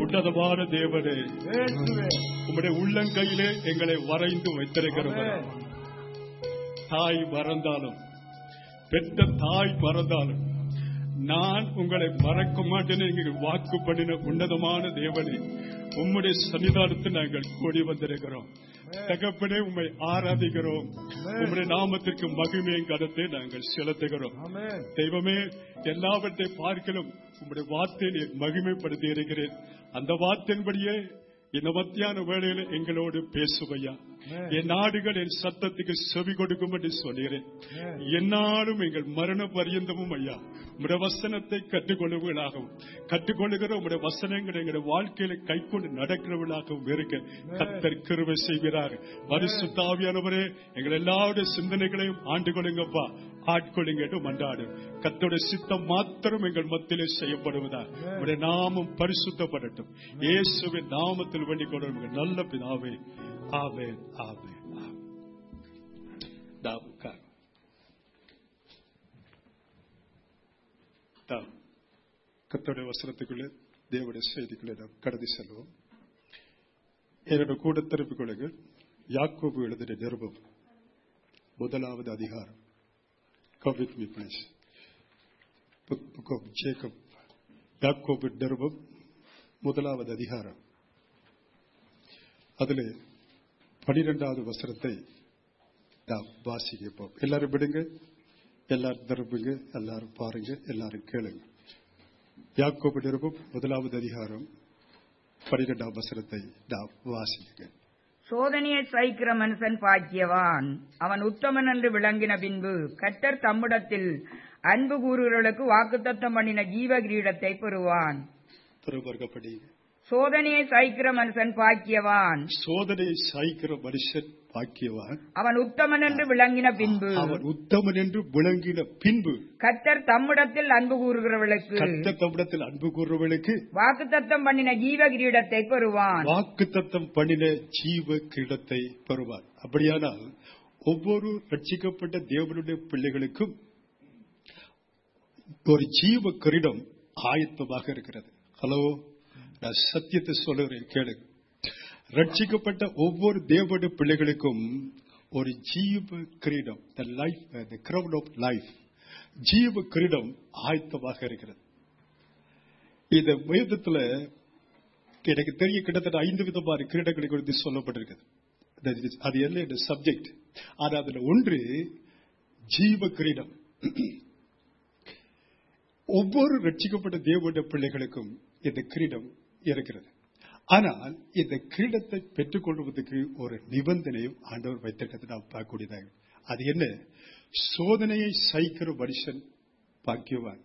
உன்னதமான தேவனே இயேசுவே உம்முடைய உள்ளங்கையிலே எங்களை வரைந்து வைத்திருக்கிறவர் ஆமென். தாய் மறந்தாலும் பெற்ற தாய் மறந்தாலும் நான் உங்களை மறக்க மாட்டேன் எங்கள் வாக்கு பண்ணின உன்னதமான தேவனே உம்முடைய சன்னிதானத்தில் நாங்கள் கூடி வந்திருக்கிறோம் தகப்பனே உம்மை ஆராதிக்கிறோம் உம்முடைய நாமத்திற்கு மகிமையும் கருத்தை நாங்கள் செலுத்துகிறோம் ஆமென். தெய்வமே எல்லாவற்றை பார்க்கலும் உம்முடைய வார்த்தையை நீர் மகிமைப்படுத்தி இருக்கிறேன் அந்த வார்த்தையின்படியே இந்த மத்தியான வேளையில எங்களோடு பேசுவையா என் நாடுகள் என் சத்தத்துக்கு செவி கொடுக்கும் என்று சொல்கிறேன் என்னாலும் எங்கள் மரண பரியந்தமும் ஐயா உம்முடைய வசனத்தை கற்றுக்கொள்ளுவர்களாகவும் கற்றுக்கொள்ளுகிற உம்முடைய வசனங்கள் எங்களுடைய வாழ்க்கையில கைக்கொண்டு நடக்கிறவர்களாகவும் இருக்க கத்தர் கிருபை செய்கிறார் பரிசுத்தாவியானவரே எங்கள் எல்லாருடைய சிந்தனைகளையும் ஆண்டு கொள்ளுங்கப்பா ஆட்கொள்ளுங்க என்று மன்றாடு கத்தோட சித்தம் மாத்திரம் எங்கள் மத்தியிலே செய்யப்படுவதா உடைய நாமம் பரிசுத்தப்படட்டும் இயேசுவின் நாமத்தில் வேண்டிக் கொள்ளும் நல்ல பிதாவே ஆமென் ஆமென் ஆமென். நாம் உட்கார். நாம் கத்தோடைய வசனத்துக்குள்ளே தேவனுடைய செய்திக்குள்ளே நாம் கடந்து செல்வோம் என்னோட கூட திருப்பிக் கொள்ளுங்கள் யாக்கோபு எழுதின நிருபம் முதலாவது அதிகாரம் Come with me, please. Book book of Jacob. யாக்கோபு நிருபம் முதலாவது அதிகாரம் அதில் பனிரெண்டாவது வசனத்தை நாம் வாசிக்கப்போம் எல்லாரும் விடுங்க எல்லாரும் திரும்புங்க எல்லாரும் பாருங்க எல்லாரும் கேளுங்க யாக்கோபு நிருபம் முதலாவது அதிகாரம் பனிரெண்டாம் வசனத்தை நாம் வாசிக்க சோதனையை சகிக்கிற மனுஷன் பாக்கியவான் அவன் உத்தமன் என்று விளங்கின பின்பு கர்த்தர் தம்மிடத்தில் அன்பு கூறுகிறவர்களுக்கு வாக்குத்தத்தம் பண்ணின ஜீவ கிரீடத்தை பெறுவான் திருவர்க்கப்படி சோதனையை சகிக்கிற மனுஷன் பாக்கியவான் சோதனை சாய்க்கிற மனுஷன் பாக்கியவான் அவன் உத்தமன் என்று விளங்கின பின்பு அவன் உத்தமன் என்று விளங்கின பின்பு கர்த்தர் தம்மிடத்தில் அன்பு கூறுகிறவர்களுக்கு கர்த்த தம்மிடத்தில் அன்பு கூறுவர்களுக்கு வாக்குத்தத்தம் பண்ணின ஜீவ கிரீடத்தை பெறுவான் வாக்கு தத்தம் பண்ணின ஜீவ கிரீடத்தை பெறுவார் அப்படியானால் ஒவ்வொரு ரட்சிக்கப்பட்ட தேவனுடைய பிள்ளைகளுக்கும் ஒரு ஜீவ கிரீடம் ஆயத்தமாக இருக்கிறது ஹலோ நான் சத்தியத்தை சொல்லுகிறேன் கேளுங்க ரட்சிக்கப்பட்ட ஒவ்வொரு தேவனுடைய பிள்ளைகளுக்கும் ஒரு ஜீவ கிரீடம் the life the crown of life ஜீவ கிரீடம் ஆயத்தமாக இருக்கிறது இந்த வேதத்துல எனக்கு தெரிய கிட்டத்தட்ட ஐந்து விதமான கிரீடங்களை குறித்து சொல்லப்பட்டிருக்கிறது That is- அது என்ன இந்த சப்ஜெக்ட் ஆனா அதுல ஒன்று ஜீவ கிரீடம் ஒவ்வொரு ரட்சிக்கப்பட்ட தேவனுடைய பிள்ளைகளுக்கும் இந்த கிரீடம் இருக்கிறது ஆனால் இந்த கிரீடத்தை பெற்றுக்கொள்வதற்கு ஒரு நிபந்தனையும் ஆண்டவர் வைத்திருக்கிறது நாம் பார்க்கக்கூடியதாக அது என்ன சோதனையை சகிக்கிற மனுஷன் பாக்கியவான்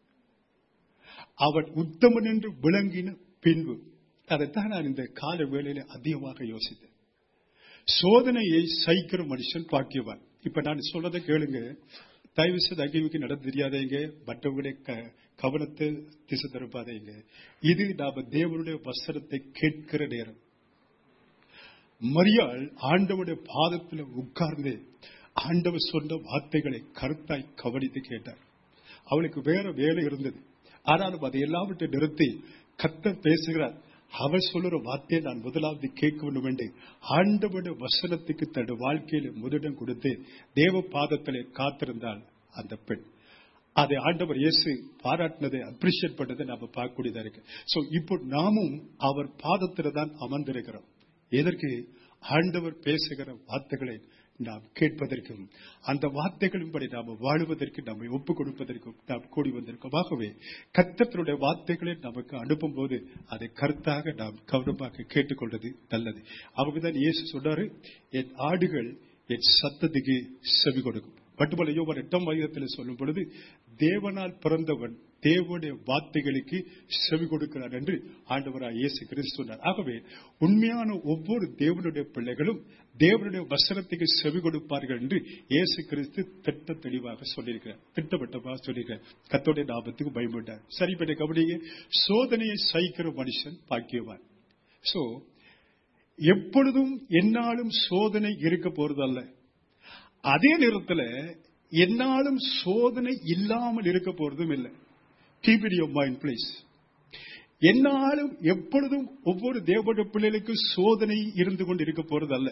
அவன் உத்தமன் என்று விளங்கின பின்பு அதைத்தான் நான் இந்த கால வேளையில அதிகமாக யோசித்தேன் சோதனையை சகிக்கிற மனுஷன் பாக்கியவான் இப்ப நான் சொல்றதை கேளுங்க தயவு செய்து அகிவிக்கு நட தெரியாதீங்க மற்றவங்களுடைய க- கவனத்தை திசை திருப்பாதீங்க இது நாம தேவனுடைய வசனத்தை கேட்கிற நேரம் மரியாள் ஆண்டவனுடைய பாதத்தில் உட்கார்ந்து ஆண்டவர் சொன்ன வார்த்தைகளை கருத்தாய் கவனித்து கேட்டார் அவளுக்கு வேற வேலை இருந்தது ஆனாலும் அதை எல்லாவற்றை நிறுத்தி கத்த பேசுகிறார் அவர் சொல்லுற வார்த்தையை நான் முதலாவது கேட்க வேண்டும் என்று ஆண்டவனுடைய வசனத்துக்கு தன் வாழ்க்கையில முதலிடம் கொடுத்து தேவ பாதத்திலே காத்திருந்தாள் அந்த பெண் அதை ஆண்டவர் இயேசு பாராட்டினதை அப்ரிஷியேட் பண்ணதை நாம பார்க்கக்கூடியதா இருக்கு சோ இப்போ நாமும் அவர் பாதத்துல தான் அமர்ந்திருக்கிறோம் எதற்கு ஆண்டவர் பேசுகிற வார்த்தைகளை நாம் கேட்பதற்கும் அந்த வார்த்தைகளின்படி நாம் வாழுவதற்கு நம்மை ஒப்புக் கொடுப்பதற்கும் நாம் கூடி வந்திருக்கோம் ஆகவே கத்தத்தினுடைய வார்த்தைகளை நமக்கு அனுப்பும் போது அதை கருத்தாக நாம் கவனமாக கேட்டுக்கொள்வது நல்லது அவங்கதான் இயேசு சொன்னாரு என் ஆடுகள் என் சத்தத்துக்கு செவி கொடுக்கும் மட்டுமல்ல யோவான் எட்டாம் வயதத்தில் சொல்லும் பொழுது தேவனால் பிறந்தவன் தேவனுடைய வார்த்தைகளுக்கு செவி கொடுக்கிறார் என்று ஆண்டவராய் இயேசு கிறிஸ்து சொன்னார் ஆகவே உண்மையான ஒவ்வொரு தேவனுடைய பிள்ளைகளும் தேவனுடைய வசனத்துக்கு செவி கொடுப்பார்கள் என்று இயேசு கிறிஸ்து திட்ட தெளிவாக சொல்லியிருக்கிறார் திட்டவட்டமாக சொல்லியிருக்கிறார் கத்தோடைய நாமத்துக்கு பயப்பட்டார் சரி பண்ண கவனிங்க சோதனையை சகிக்கிற மனுஷன் பாக்கியவான் சோ எப்பொழுதும் என்னாலும் சோதனை இருக்க போறதல்ல அதே நேரத்தில் என்னாலும் சோதனை இல்லாமல் இருக்க போறதும் இல்லை keep in your mind please என்னாலும் எப்பொழுதும் ஒவ்வொரு தேவனுடைய பிள்ளைகளுக்கு சோதனை இருந்து கொண்டு இருக்க போறது அல்ல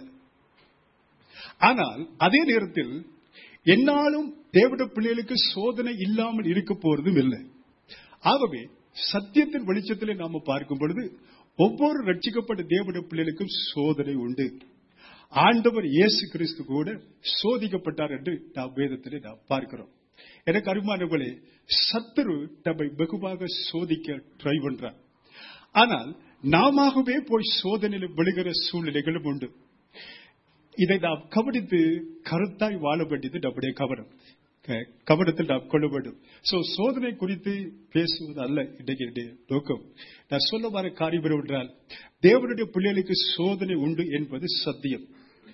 ஆனால் அதே நேரத்தில் என்னாலும் தேவனுடைய பிள்ளைகளுக்கு சோதனை இல்லாமல் இருக்க போறதும் இல்லை ஆகவே சத்தியத்தின் வெளிச்சத்திலே நாம பார்க்கும் பொழுது ஒவ்வொரு ரட்சிக்கப்பட்ட தேவனுடைய பிள்ளைகளுக்கும் சோதனை உண்டு ஆண்டவர் இயேசு கிறிஸ்து கூட சோதிக்கப்பட்டார் என்று நாம் வேதத்திலே நாம் பார்க்கிறோம் எனக்கு அருமானவர்களே சத்துரு நம்மை வெகுவாக சோதிக்க ட்ரை பண்றார் ஆனால் நாமவே போய் சோதனையில் விழுகிற சூழ்நிலைகளும் உண்டு இதை நாம் கவனித்து கருத்தாய் வாழ வேண்டியது நம்முடைய கவனம் க- கவனத்தில் நாம் கொள்ள வேண்டும் சோ சோதனை குறித்து பேசுவது அல்ல இன்றைக்கு என்னுடைய நோக்கம் நான் சொல்ல வர காரியம் என்னவென்றால் தேவனுடைய பிள்ளைகளுக்கு சோதனை உண்டு என்பது சத்தியம்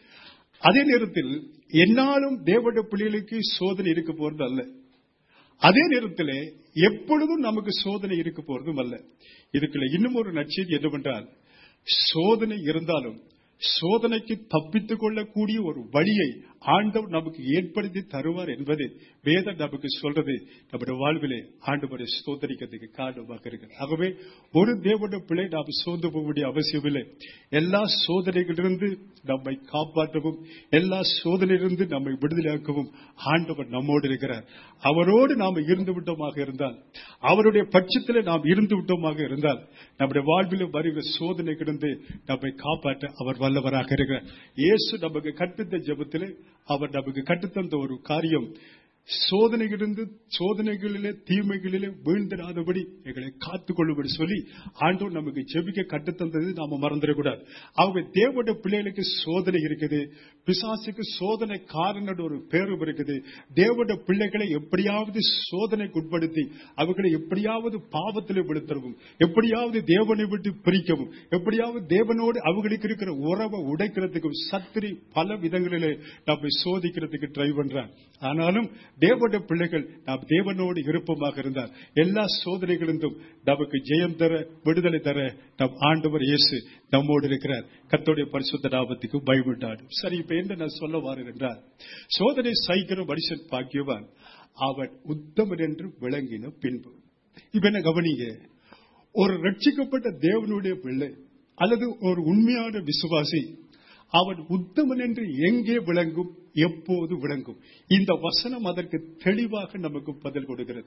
அதே நேரத்தில் என்னாலும் தேவனுடைய பிள்ளைகளுக்கு சோதனை இருக்க போறது அல்ல அதே நேரத்தில் எப்பொழுதும் நமக்கு சோதனை இருக்க போறதும் அல்ல இதுக்குள்ள இன்னும் ஒரு நற்செய்தி என்னவென்றால் சோதனை இருந்தாலும் சோதனைக்கு தப்பித்துக் கொள்ளக்கூடிய ஒரு வழியை ஆண்டவர் நமக்கு ஏற்படுத்தி தருவார் என்பது வேதம் நமக்கு சொல்றது நம்முடைய வாழ்விலே ஆண்டவரை சோதனைக்கிறதுக்கு காரணமாக இருக்கு ஆகவே ஒரு தேவனுடைய பிள்ளை நாம் சோர்ந்து போக வேண்டிய அவசியமில்லை எல்லா சோதனைகளிலிருந்து நம்மை காப்பாற்றவும் எல்லா சோதனையிலிருந்து நம்மை விடுதலையாக்கவும் ஆண்டவர் நம்மோடு இருக்கிறார் அவரோடு நாம் இருந்து விட்டோமாக இருந்தால் அவருடைய பட்சத்தில் நாம் இருந்து விட்டோமாக இருந்தால் நம்முடைய வாழ்வில் வருகிற சோதனைகளிலிருந்து நம்மை காப்பாற்ற அவர் வல்லவராக இருக்கிறார் இயேசு நமக்கு கற்பித்த ஜெபத்திலே அவர் நமக்கு கற்றுத்தந்த ஒரு காரியம் சோதனைகளிலிருந்து சோதனைகளிலே தீமைகளிலே வீழ்ந்திராதபடி எங்களை காத்துக் கொள்ளும்படி சொல்லி ஆண்டவர் நமக்கு ஜெபிக்க கற்றுத்தந்தது நாம மறந்துடக்கூடாது ஆகவே தேவனுடைய பிள்ளைகளுக்கு சோதனை இருக்குது பிசாசுக்கு சோதனை காரணம் ஒரு பேரும் இருக்குது தேவனுடைய பிள்ளைகளை எப்படியாவது சோதனைக்கு உட்படுத்தி அவர்களை எப்படியாவது பாவத்தில் விழுத்தவும் எப்படியாவது தேவனை விட்டு பிரிக்கவும் எப்படியாவது தேவனோடு அவர்களுக்கு இருக்கிற உறவை உடைக்கிறதுக்கும் சத்திரி பல விதங்களிலே நம்மை சோதிக்கிறதுக்கு ட்ரை பண்றான் ஆனாலும் தேவனுடைய பிள்ளைகள் நாம் தேவனோடு இருப்பமாக இருந்தால் எல்லா சோதனைகளிலும் நமக்கு ஜெயம் தர விடுதலை தர நம் ஆண்டவர் இயேசு நம்மோடு இருக்கிறார் கர்த்தருடைய பரிசுத்த நாமத்துக்கு பயப்பட்டாடு சரி இப்ப என்ன நான் சொல்ல வாரேன் என்றால் சோதனை சகிக்கிற மனுஷன் பாக்கியவான் அவன் உத்தமன் என்று விளங்கின பின்பு இப்ப என்ன கவனிங்க ஒரு ரட்சிக்கப்பட்ட தேவனுடைய பிள்ளை அல்லது ஒரு உண்மையான விசுவாசி அவன் உத்தமன் என்று எங்கே விளங்கும் எப்போது விளங்கும் இந்த வசனம் அதற்கு தெளிவாக நமக்கு பதில் கொடுக்கிறது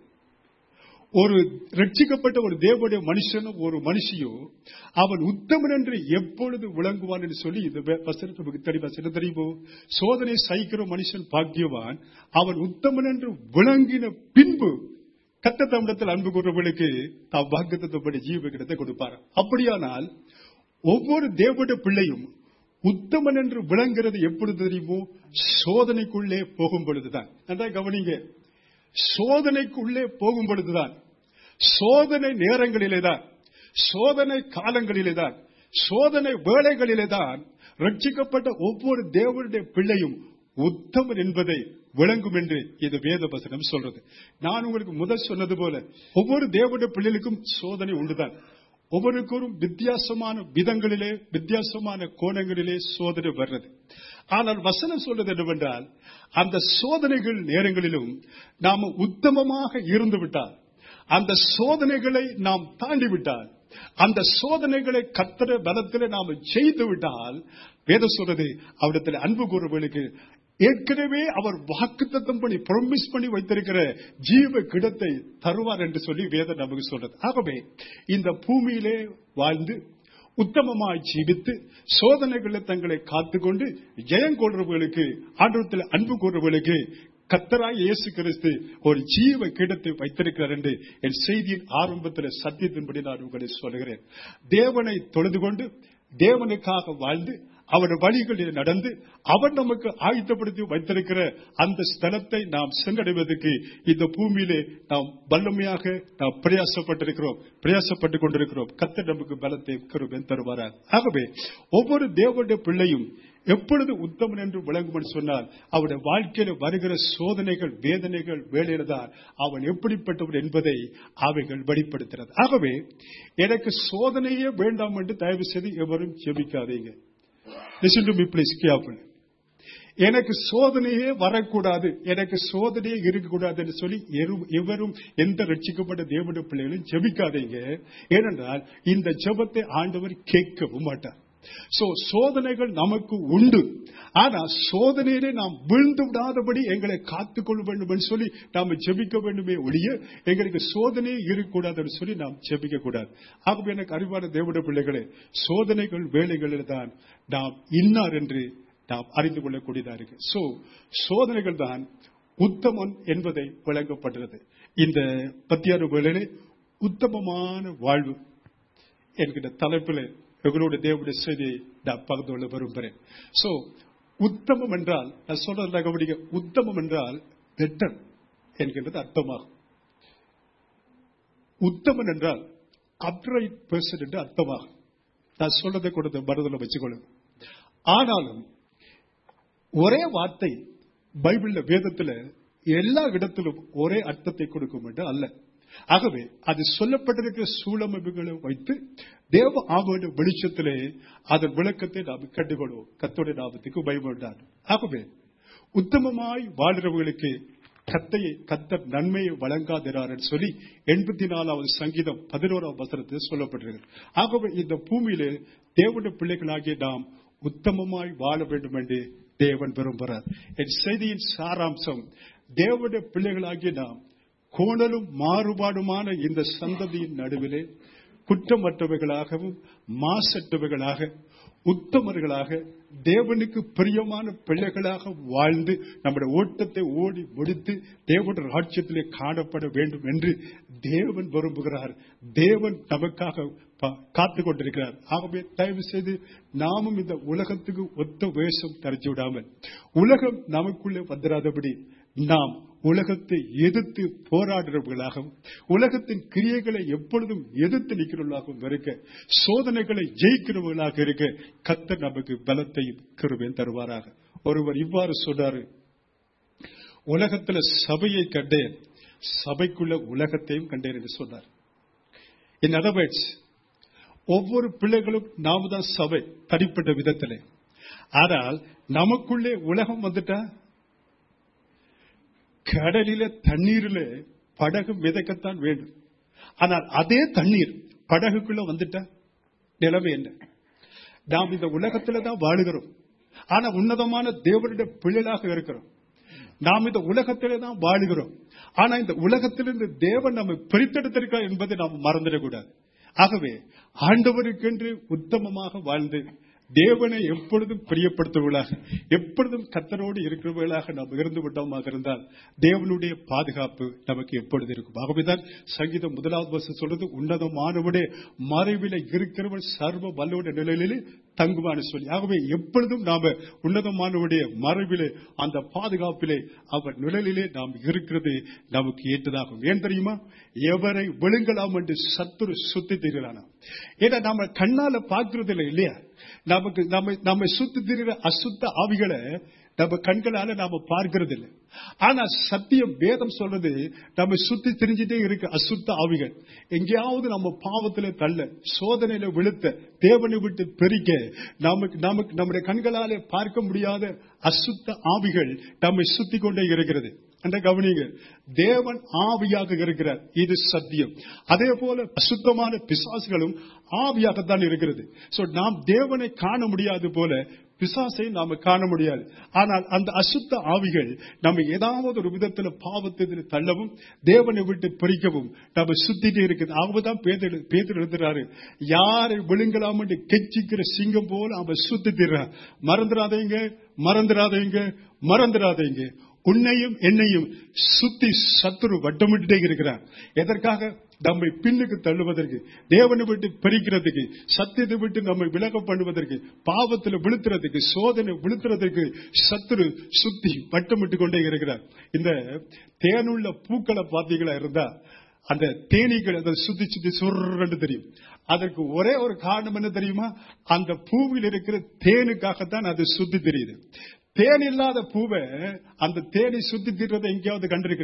ஒரு ரட்சிக்கப்பட்ட ஒரு தேவனுடைய மனுஷனும் ஒரு மனுஷியோ அவன் உத்தமன் என்று எப்பொழுது விளங்குவான் என்று சொல்லி இந்த வே- வசனம் நமக்கு தெளிவா என்ன தெரியுமோ சோதனை சகிக்கிற மனுஷன் பாக்கியவான் அவன் உத்தமன் என்று விளங்கின பின்பு கத்த தமிழத்தில் அன்பு கூறவர்களுக்கு தாம் வாக்குத்தப்படி ஜீவகிடத்தை கொடுப்பார் அப்படியானால் ஒவ்வொரு தேவனுடைய பிள்ளையும் உத்தமன் என்று விளங்குறது எப்பொழுது தெரியுமோ சோதனைக்குள்ளே போகும் பொழுதுதான் நன்றா கவனிங்க சோதனைக்குள்ளே போகும் பொழுதுதான் சோதனை நேரங்களிலே தான் சோதனை காலங்களிலே தான் சோதனை வேளைகளிலே தான் ரட்சிக்கப்பட்ட ஒவ்வொரு தேவனுடைய பிள்ளையும் உத்தமன் என்பதை விளங்கும் என்று இது வேத வசனம் சொல்றது நான் உங்களுக்கு முதல் சொன்னது போல ஒவ்வொரு தேவனுடைய பிள்ளைகளுக்கும் சோதனை உண்டுதான் ஒவ்வொருவருக்கும் வித்தியாசமான விதங்களிலே வித்தியாசமான கோணங்களிலே சோதனை வர்றது ஆனால் வசனம் சொல்றது என்னவென்றால் அந்த சோதனைகள் நேரங்களிலும் நாம் உத்தமமாக இருந்து விட்டால் அந்த சோதனைகளை நாம் தாண்டி விட்டால் அந்த சோதனைகளை கத்தர பலத்தில் நாம் செய்து விட்டால் வேதம் சொல்றது அவரிடத்தில் அன்பு கூறுவர்களுக்கு ஏற்கனவே அவர் வாக்குத்தத்தம் பண்ணி ப்ரொமிஸ் பண்ணி வைத்திருக்கிற ஜீவ கிடத்தை தருவார் என்று சொல்லி வேதம் நமக்கு சொல்றது ஆகவே இந்த பூமியிலே வாழ்ந்து உத்தமமாய் ஜீவித்து சோதனைகளை தங்களை காத்துக்கொண்டு ஜெயம் கொள்றவர்களுக்கு ஆண்டவத்தில் அன்பு கூறுறவர்களுக்கு கத்தராய் இயேசு கிறிஸ்து ஒரு ஜீவ கிடத்தை வைத்திருக்கிறார் என்று என் செய்தியின் ஆரம்பத்தில் சத்தியத்தின்படி நான் உங்களை சொல்லுகிறேன் தேவனை தொழுது கொண்டு தேவனுக்காக வாழ்ந்து அவருடைய வழிகளில் நடந்து அவர் நமக்கு ஆயத்தப்படுத்தி வைத்திருக்கிற அந்த ஸ்தலத்தை நாம் சென்றடைவதற்கு இந்த பூமியிலே நாம் வல்லமையாக நாம் பிரயாசப்பட்டிருக்கிறோம் பிரயாசப்பட்டுக் கொண்டிருக்கிறோம் கத்த நமக்கு பலத்தை கருவன் தருவாரார் ஆகவே ஒவ்வொரு தேவனுடைய பிள்ளையும் எப்பொழுது உத்தமன் என்று விளங்கும் என்று சொன்னால் அவருடைய வாழ்க்கையில வருகிற சோதனைகள் வேதனைகள் வேலையில தான் அவன் எப்படிப்பட்டவன் என்பதை அவைகள் வெளிப்படுத்துகிறது ஆகவே எனக்கு சோதனையே வேண்டாம் என்று தயவு செய்து எவரும் ஜெபிக்காதீங்க Listen to me please carefully. எனக்கு சோதனையே வரக்கூடாது எனக்கு சோதனையே இருக்கக்கூடாதுன்னு சொல்லி எரு- எவரும் எந்த ரட்சிக்கப்பட்ட தேவனுடைய பிள்ளைகளும் ஜெபிக்காதீங்க ஏனென்றால் இந்த ஜெபத்தை ஆண்டவர் கேட்கவும் மாட்டார் சோ சோதனைகள் நமக்கு உண்டு ஆனா சோதனையிலே நாம் விழுந்து விடாதபடி எங்களை காத்துக் கொள்ள வேண்டும் என்று சொல்லி நாம் ஜெபிக்க வேண்டுமே ஒழிய எங்களுக்கு சோதனையே இருக்கக்கூடாதுன்னு சொல்லி நாம் ஜெபிக்க கூடாது ஆகவே எனக்கு அறிவான தேவனுடைய பிள்ளைகளே சோதனைகள் வேலைகளில் தான் நாம் இன்னார் என்று நாம் அறிந்து கொள்ளக்கூடியதா இருக்கு சோ சோதனைகள் தான் உத்தமன் என்பதை விளங்கப்படுகிறது இந்த பத்தியாறு வேளையிலே உத்தமமான வாழ்வு என்கிற தலைப்பில் எங்களோட தேவனுடைய செய்தியை நான் பகிர்ந்து கொள்ள விரும்புகிறேன் சோ உத்தமம் என்றால் நான் சொல்றதுல கவனிக்க உத்தமம் என்றால் பெட்டர் என்கின்றது அர்த்தமாகும் உத்தமன் என்றால் அப்ரைட் பர்சன் என்று அர்த்தமாகும் நான் சொல்றதை கொடுத்த மனதில் வச்சுக்கொள்ளுங்க ஆனாலும் ஒரே வார்த்தை பைபிள்ல வேதத்துல எல்லா இடத்திலும் ஒரே அர்த்தத்தை கொடுக்கும் என்று அல்ல ஆகவே அது சொல்லப்பட்டிருக்கிற சூழமைப்புகளை வைத்து தேவ ஆவோட வெளிச்சத்திலே அதன் விளக்கத்தை நாம் கண்டுகொள்வோம் கத்தோடைய நாமத்துக்கு பயப்பட்டார் ஆகவே உத்தமமாய் வாழ்றவர்களுக்கு கத்தையை கத்தர் நன்மையை வழங்காதிரார் என்று சொல்லி எண்பத்தி நாலாவது சங்கீதம் பதினோராம் வசனத்தில் சொல்லப்பட்டிருக்கிறது ஆகவே இந்த பூமியிலே தேவனுடைய பிள்ளைகளாகிய நாம் உத்தமமாய் வாழ வேண்டும் என்று தேவன் விரும்புகிறார் என் செய்தியின் சாராம்சம் தேவனுடைய பிள்ளைகளாகிய நாம் கோணலும் மாறுபாடுமான இந்த சந்ததியின் நடுவிலே குற்றமற்றவைகளாகவும் மாசற்றவைகளாக உத்தமர்களாக தேவனுக்கு பிரியமான பிள்ளைகளாக வாழ்ந்து நம்முடைய ஓட்டத்தை ஓடி முடித்து தேவனுடைய ராஜ்யத்திலே காணப்பட வேண்டும் என்று தேவன் விரும்புகிறார் தேவன் நமக்காக பா- காத்துக் கொண்டிருக்கிறார் ஆகவே தயவு செய்து நாமும் இந்த உலகத்துக்கு ஒத்த வேஷம் தரிச்சு விடாமல் உலகம் நமக்குள்ளே வந்துடாதபடி நாம் உலகத்தை எதிர்த்து போராடுறவர்களாகவும் உலகத்தின் கிரியைகளை எப்பொழுதும் எதிர்த்து நிற்கிறவர்களாகவும் இருக்க சோதனைகளை ஜெயிக்கிறவர்களாக இருக்க கத்தர் நமக்கு பலத்தையும் கிருபையும் தருவாராக ஒருவர் இவ்வாறு சொன்னாரு உலகத்துல சபையை கண்டேன் சபைக்குள்ள உலகத்தையும் கண்டேன் என்று சொன்னார் இன் அதர் வேர்ட்ஸ் ஒவ்வொரு பிள்ளைகளும் நாம தான் சபை தனிப்பட்ட விதத்திலே ஆனால் நமக்குள்ளே உலகம் வந்துட்டா கடலில தண்ணீரில படகு மிதக்கத்தான் வேண்டும் ஆனால் அதே தண்ணீர் படகுக்குள்ள வந்துட்டா நிலைமை என்ன நாம் இந்த உலகத்துல தான் வாழுகிறோம் ஆனா உன்னதமான தேவனுடைய பிள்ளைகளாக இருக்கிறோம் நாம் இந்த உலகத்திலே தான் வாழுகிறோம் ஆனா இந்த உலகத்திலிருந்து தேவன் நம்மை பிரித்தெடுத்திருக்கிறார் என்பதை நாம் மறந்துடக்கூடாது ஆகவே ஆண்டவருக்கென்று உத்தமமாக வாழ்ந்து தேவனை எப்பொழுதும் பிரியப்படுத்துவர்களாக எப்பொழுதும் கத்தரோடு இருக்கிறவர்களாக நாம் இருந்து விட்டோமாக இருந்தால் தேவனுடைய பாதுகாப்பு நமக்கு எப்பொழுது இருக்கும் ஆகவேதான் சங்கீதம் முதலாவது வருஷம் சொல்றது உன்னதமானவனே மறைவில இருக்கிறவன் சர்வ வல்லோட நிலையிலே தங்குவான்னு சொல்லி ஆகவே எப்பொழுதும் நாம உன்னதமானவருடைய மறைவிலே அந்த பாதுகாப்பிலே அவர் நிழலிலே நாம் இருக்கிறது நமக்கு ஏற்றதாகும் ஏன் தெரியுமா எவரை விழுங்கலாம் என்று சத்துரு சுத்தி திரிகிறானா ஏன்னா நாம கண்ணால பார்க்கறது இல்லை இல்லையா நமக்கு நம்ம நம்மை சுத்தி திரிகிற அசுத்த ஆவிகளை நம்ம கண்களால நாம பார்க்கிறது இல்லை ஆனா சத்தியம் வேதம் சொல்றது நம்ம சுத்தி திரிஞ்சிட்டே இருக்கு அசுத்த ஆவிகள் எங்கேயாவது நம்ம பாவத்துல தள்ள சோதனையில விழுத்த தேவனை விட்டு பெருக்க நமக்கு நமக்கு நம்முடைய கண்களாலே பார்க்க முடியாத அசுத்த ஆவிகள் நம்மை சுத்தி கொண்டே இருக்கிறது அந்த கவனிங்க தேவன் ஆவியாக இருக்கிறார் இது சத்தியம் அதே போல அசுத்தமான பிசாசுகளும் ஆவியாகத்தான் இருக்கிறது சோ நாம் தேவனை காண முடியாது போல பிசாசை நாம காண முடியாது ஆனால் அந்த அசுத்த ஆவிகள் நம்ம ஏதாவது ஒரு விதத்துல பாவத்தில் தள்ளவும் தேவனை விட்டு பிரிக்கவும் நம்ம சுத்திட்டே இருக்குது அவதான் பேதர் பேதர் எழுதுறாரு யாரை விழுங்கலாம் என்று கெச்சிக்கிற சிங்கம் போல அவன் சுத்தி திடுறான் மறந்துடாதீங்க மறந்துடாதீங்க மறந்துடாதீங்க உன்னையும் என்னையும் சுத்தி சத்துரு வட்டமிட்டுட்டே இருக்கிறான் எதற்காக நம்மை பின்னுக்கு தள்ளுவதற்கு தேவனை விட்டு பிரிக்கிறதுக்கு சத்தியத்தை விட்டு நம்மை விலக பண்ணுவதற்கு பாவத்தில் விழுத்துறதுக்கு சோதனை விழுத்துறதுக்கு சத்துரு சுத்தி வட்டமிட்டு கொண்டே இருக்கிறார் இந்த தேனுள்ள பூக்களை பார்த்தீங்களா இருந்தா அந்த தேனீக்கள் அதை சுத்தி சுத்தி சுருன்னு தெரியும் அதற்கு ஒரே ஒரு காரணம் என்ன தெரியுமா அந்த பூவில் இருக்கிற தேனுக்காகத்தான் அது சுத்தி தெரியுது தேன் இல்லாத பூவை அந்த தேனை சுத்தி திடுறதை எங்கேயாவது கண்டிருக்கிறீங்களா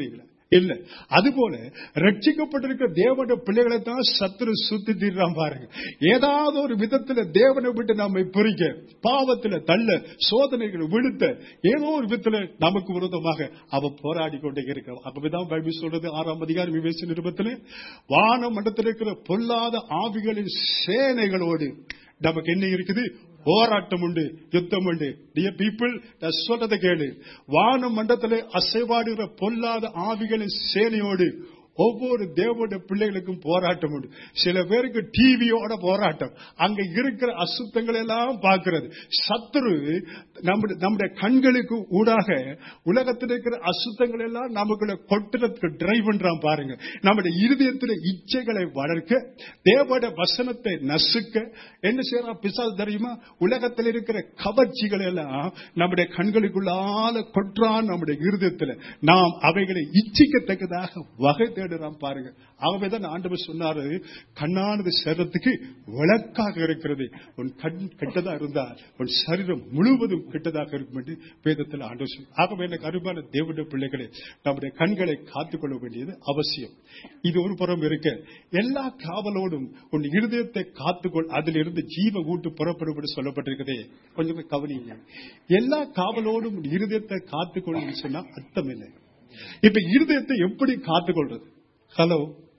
இல்ல அதுபோல ரட்சிக்கப்பட்டிருக்கிற தேவனுடைய பிள்ளைகளை தான் சத்துரு சுத்தி தீர்றான் பாருங்க ஏதாவது ஒரு விதத்துல தேவனை விட்டு நம்மை பிரிக்க பாவத்துல தள்ள சோதனைகள் விழுத்த ஏதோ ஒரு விதத்துல நமக்கு விரோதமாக அவ போராடி கொண்டே இருக்கிறான் அப்பதான் பைபிள் சொல்றது ஆறாம் அதிகாரம் விவேச நிருபத்தில் வான மண்டலத்தில் இருக்கிற பொல்லாத ஆவிகளின் சேனைகளோடு நமக்கு என்ன இருக்குது போராட்டம் உண்டு யுத்தம் உண்டு டியர் பீப்புள் சொல்றதை கேளு வான மண்டலத்தில் அசைவாடுகிற பொல்லாத ஆவிகளின் சேனையோடு ஒவ்வொரு தேவனுடைய பிள்ளைகளுக்கும் போராட்டம் உண்டு சில பேருக்கு டிவியோட போராட்டம் அங்க இருக்கிற அசுத்தங்கள் எல்லாம் பார்க்கிறது சத்துரு நம்முடைய நம்முடைய கண்களுக்கு ஊடாக உலகத்தில் இருக்கிற அசுத்தங்கள் எல்லாம் நமக்குள்ள கொட்டுறதுக்கு டிரைவ் பண்றான் பாருங்க நம்முடைய இருதயத்தில் இச்சைகளை வளர்க்க தேவனுடைய வசனத்தை நசுக்க என்ன செய்யறான் பிசாசு தெரியுமா உலகத்தில் இருக்கிற கவர்ச்சிகள் எல்லாம் நம்முடைய கண்களுக்குள்ளால கொற்றான் நம்முடைய இருதயத்தில் நாம் அவைகளை இச்சிக்கத்தக்கதாக வகை தேடுறான் பாருங்க ஆகவேதான் ஆண்டவர் சொன்னாரு கண்ணானது சரீரத்துக்கு விளக்காக இருக்கிறது உன் கண் கெட்டதா இருந்தால் உன் சரீரம் முழுவதும் கெட்டதாக இருக்கும் என்று வேதத்தில் ஆண்டவர் சொல் ஆகவே எனக்கு அருமையான தேவனுடைய பிள்ளைகளை நம்முடைய கண்களை காத்துக்கொள்ள வேண்டியது அவசியம் இது ஒரு புறம் இருக்க எல்லா காவலோடும் உன் இருதயத்தை காத்துக்கொள் அதிலிருந்து ஜீவ ஊட்டு புறப்படும் சொல்லப்பட்டிருக்கிறதே கொஞ்சம் கவனிங்க எல்லா காவலோடும் உன் இருதயத்தை காத்துக்கொள்ளுன்னு சொன்னா அர்த்தம் இல்லை இப்ப இருதயத்தை எப்படி காத்துக்கொள்றது ஹலோ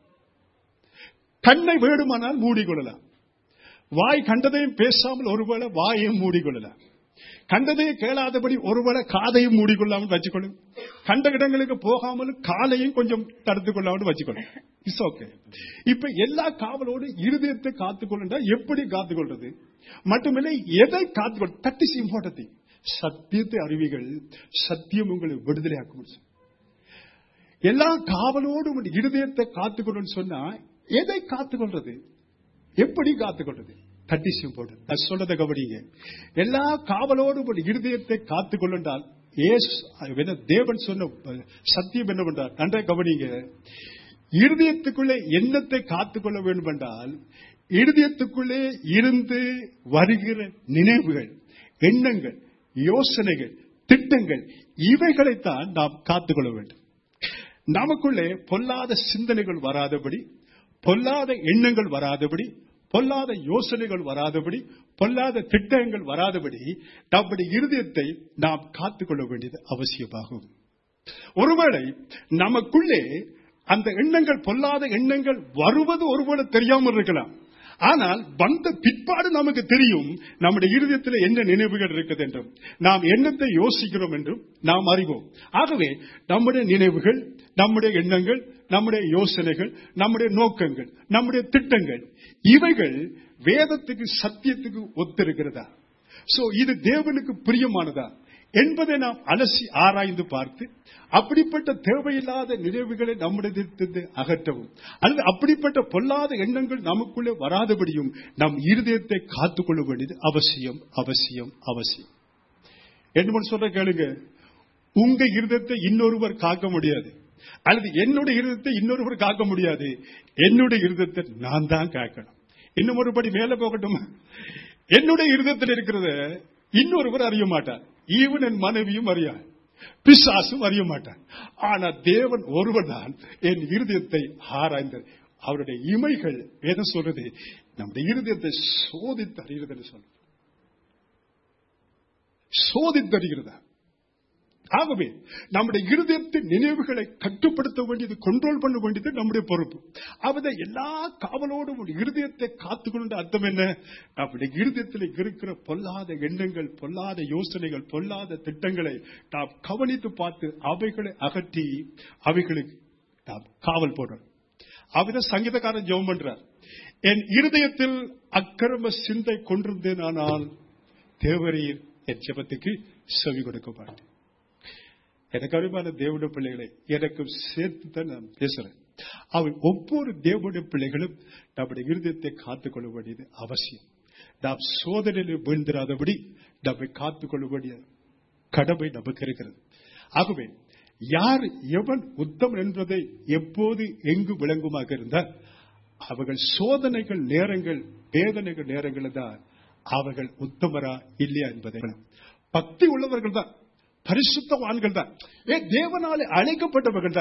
கண்ணை வேடுமானால் மூடிக்கொள்ளலாம் வாய் கண்டதையும் பேசாமல் ஒருவேளை வாயையும் மூடிக்கொள்ளலாம் கண்டதையும் கேளாதபடி ஒருவேளை காதையும் மூடிக்கொள்ளாமல் வச்சுக்கொள்ளும் கண்ட இடங்களுக்கு போகாமல் காலையும் கொஞ்சம் தடுத்துக் கொள்ளாமல் வச்சுக்கொள்ளும் இட்ஸ் ஓகே இப்ப எல்லா காவலோடு இருதயத்தை காத்துக்கொள்ளா எப்படி காத்துக்கொள்றது மட்டுமில்லை எதை காத்துக்கொள் தட் இஸ் இம்பார்ட்டன்ட் சத்தியத்தை அறிவிகள் சத்தியம் உங்களை விடுதலையாக்கும் எல்லா காவலோடும் இருதயத்தை காத்துக்கொள்ளுன்னு சொன்னா எதை காத்துக்கொள்றது எப்படி காத்துக்கொள்றது தட்டிசியம் போடு நான் சொல்றதை கவனிங்க எல்லா காவலோடும் ஒரு இருதயத்தை காத்துக்கொள்ளுண்டால் ஏஸ் தேவன் சொன்ன சத்தியம் என்னவென்றால் நன்றாக கவனிங்க இருதயத்துக்குள்ளே எண்ணத்தை காத்துக்கொள்ள வேண்டும் என்றால் இருதயத்துக்குள்ளே இருந்து வருகிற நினைவுகள் எண்ணங்கள் யோசனைகள் திட்டங்கள் இவைகளைத்தான் நாம் காத்துக்கொள்ள வேண்டும் நமக்குள்ளே பொல்லாத சிந்தனைகள் வராதபடி பொல்லாத எண்ணங்கள் வராதபடி பொல்லாத யோசனைகள் வராதபடி பொல்லாத திட்டங்கள் வராதபடி நம்முடைய இருதயத்தை நாம் காத்துக்கொள்ள வேண்டியது அவசியமாகும் ஒருவேளை நமக்குள்ளே அந்த எண்ணங்கள் பொல்லாத எண்ணங்கள் வருவது ஒருவேளை தெரியாமல் இருக்கலாம் ஆனால் வந்த பிற்பாடு நமக்கு தெரியும் நம்முடைய இருதயத்தில் என்ன நினைவுகள் இருக்குது என்றும் நாம் என்னத்தை யோசிக்கிறோம் என்றும் நாம் அறிவோம் ஆகவே நம்முடைய நினைவுகள் நம்முடைய எண்ணங்கள் நம்முடைய யோசனைகள் நம்முடைய நோக்கங்கள் நம்முடைய திட்டங்கள் இவைகள் வேதத்துக்கு சத்தியத்துக்கு ஒத்திருக்கிறதா சோ இது தேவனுக்கு பிரியமானதா என்பதை நாம் அலசி ஆராய்ந்து பார்த்து அப்படிப்பட்ட தேவையில்லாத நினைவுகளை நம்முடைய அகற்றவும் அல்லது அப்படிப்பட்ட பொல்லாத எண்ணங்கள் நமக்குள்ளே வராதபடியும் நம் இருதயத்தை காத்துக்கொள்ள வேண்டியது அவசியம் அவசியம் அவசியம் என்ன சொல்ற கேளுங்க உங்க இருதயத்தை இன்னொருவர் காக்க முடியாது அல்லது என்னுடைய இருதயத்தை இன்னொருவர் காக்க முடியாது என்னுடைய இருதயத்தை நான் தான் காக்கணும் இன்னும் ஒருபடி மேல போகட்டும் என்னுடைய இருதயத்தில் இருக்கிறத இன்னொருவர் அறிய மாட்டார் ஈவன் என் மனைவியும் அறியார் பிசாசும் அறிய மாட்டார் ஆனா தேவன் ஒருவர் தான் என் இருதயத்தை ஆராய்ந்தார் அவருடைய இமைகள் எதை சொல்றது நம்முடைய இருதயத்தை சோதித்து அறிகிறது சொல்ற சோதித்து அறிகிறதா ஆகவே நம்முடைய இருதயத்தின் நினைவுகளை கட்டுப்படுத்த வேண்டியது கண்ட்ரோல் பண்ண வேண்டியது நம்முடைய பொறுப்பு அவதை எல்லா காவலோடும் இருதயத்தை காத்துக்கொண்ட அர்த்தம் என்ன நம்முடைய இருதயத்தில் இருக்கிற பொல்லாத எண்ணங்கள் பொல்லாத யோசனைகள் பொல்லாத திட்டங்களை நாம் கவனித்து பார்த்து அவைகளை அகற்றி அவைகளுக்கு நாம் காவல் போடுறோம் அவத சங்கீதக்காரன் ஜெபம் பண்றார் என் இருதயத்தில் அக்கிரம சிந்தை கொண்டிருந்தேனானால் தேவரீர் என் ஜெபத்துக்கு செவி கொடுக்க மாட்டேன் எனக்கு அருமையான தேவனுடைய பிள்ளைகளை எனக்கு சேர்த்து தான் நான் பேசுறேன் அவன் ஒவ்வொரு தேவனுடைய பிள்ளைகளும் நம்முடைய இருதயத்தை காத்துக்கொள்ள வேண்டியது அவசியம் நாம் சோதனையில் வீழ்ந்திராதபடி நம்மை காத்துக்கொள்ள வேண்டிய கடமை நமக்கு இருக்கிறது ஆகவே யார் எவன் உத்தம் என்பதை எப்போது எங்கு விளங்குமாக இருந்தால் அவர்கள் சோதனைகள் நேரங்கள் வேதனைகள் நேரங்கள் தான் அவர்கள் உத்தமரா இல்லையா என்பதை பக்தி உள்ளவர்கள் தான் பரிசுத்தவான்கள் தான் ஏ தேவனாலே அழைக்கப்பட்டவர்கள் தான்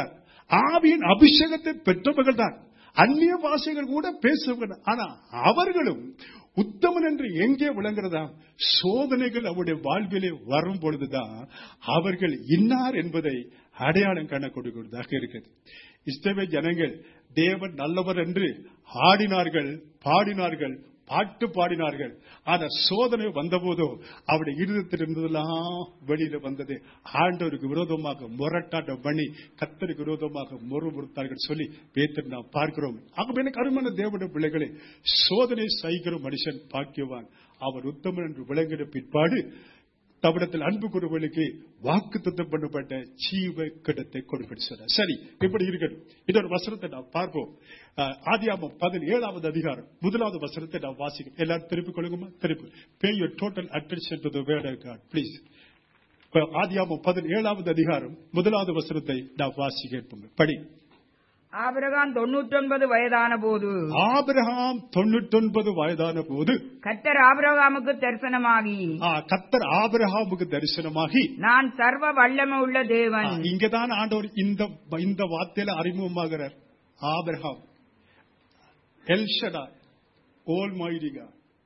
ஆவியின் அபிஷேகத்தை பெற்றவர்கள் தான் அந்நிய பாஷைகள் கூட பேசுவாங்க ஆனா அவர்களும் உத்தமன் என்று எங்கே விளங்குறதா சோதனைகள் அவருடைய வாழ்விலே வரும் பொழுதுதான் அவர்கள் இன்னார் என்பதை அடையாளம் காண கொடுக்கிறதாக இருக்குது இஸ்தவே ஜனங்கள் தேவன் நல்லவர் என்று ஆடினார்கள் பாடினார்கள் பாட்டு பாடினார்கள் ஆனா சோதனை வந்தபோதோ அவருடைய இருதயத்தில் இருந்ததெல்லாம் வெளியில வந்தது ஆண்டவருக்கு விரோதமாக முரட்டாட்டம் பண்ணி கத்தருக்கு விரோதமாக முறுமுறுத்தார்கள் சொல்லி பேத்து நாம் பார்க்கிறோம் ஆக எனக்கு அருமான தேவனுடைய பிள்ளைகளை சோதனை சகிக்கிற மனுஷன் பாக்கியவான் அவர் உத்தமன் என்று விளங்கின பிற்பாடு தவிடத்தில் அன்பு குருவலுக்கு வாக்கு தத்தம் பண்ணப்பட்ட ஜீவ கிடத்தை கொடுப்பது சொன்னார் சரி இப்படி இருக்கட்டும் இன்னொரு வசனத்தை நாம் பார்ப்போம் அஹ், ஆதியாகமம் பதினேழாவது அதிகாரம் முதலாவது வசனத்தை நாம் வாசிக்கும் எல்லாரும் திருப்பிக் கொள்ளுங்கம்மா திருப்பி pay your total attention to the word of God please ஆதியாகமம் பதினேழாவது அதிகாரம் முதலாவது வசனத்தை நாம் வாசிக்க இருப்போம் படி ஆபிரகாம் தொண்ணூற்றொன்பது வயதான போது ஆபிரகாம் தொண்ணூற்றொன்பது வயதான போது கத்தர் ஆபிரகாமுக்கு தரிசனமாகி ஆ, கர்த்தர் ஆபிரகாமுக்கு தரிசனமாகி நான் சர்வ வல்லமை உள்ள தேவன் இங்கதான் ஆண்டவர் இந்த இந்த வார்த்தையில அறிமுகமாகிறார் ஆபிரகாம் எல்ஷடா ஓல் மைடிகா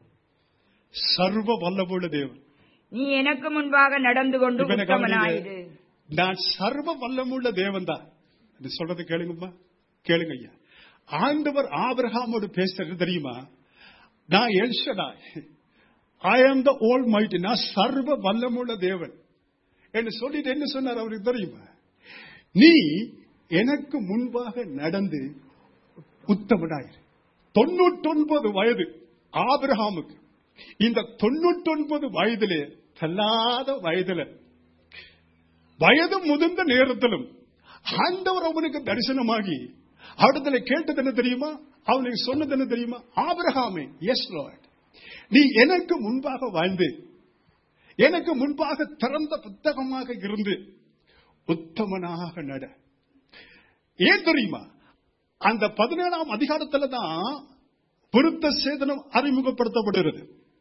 சர்வ வல்லமுள்ள தேவன் நீ எனக்கு முன்பாக நடந்து கொண்டு இப்ப என்ன கவனிங்க. உத்தமனாயிரு நான் சர்வ வல்லமுள்ள தேவன் தான் இது சொல்றது கேளுங்கம்மா கேளுங்க ஐயா ஆண்டவர் ஆபிரகாமோடு பேசுறது தெரியுமா நான் எல்ஷடா ஐ ஆம் த ஓல் மைட்டி நான் சர்வ வல்லமுள்ள தேவன் என்று சொல்லிட்டு என்ன சொன்னார் அவருக்கு தெரியுமா நீ எனக்கு முன்பாக நடந்து உத்தமனாயிரு தொண்ணூற்றொன்பது வயது ஆபிரகாமுக்கு இந்த தொண்ணூற்றொன்பது வயதிலே தள்ளாத வயதுல வயது முதிர்ந்த நேரத்திலும் ஆண்டவர் அவனுக்கு தரிசனமாகி அவடத்துல கேட்டது என்ன தெரியுமா அவனுக்கு சொன்னது என்ன தெரியுமா ஆபிரகாமே எஸ் லார்ட் நீ எனக்கு முன்பாக வாழ்ந்து எனக்கு முன்பாக திறந்த புத்தகமாக இருந்து உத்தமனாக நட ஏன் தெரியுமா அந்த பதினேழாம் அதிகாரத்துல தான் பொருத்த சேதனம் அறிமுகப்படுத்தப்படுகிறது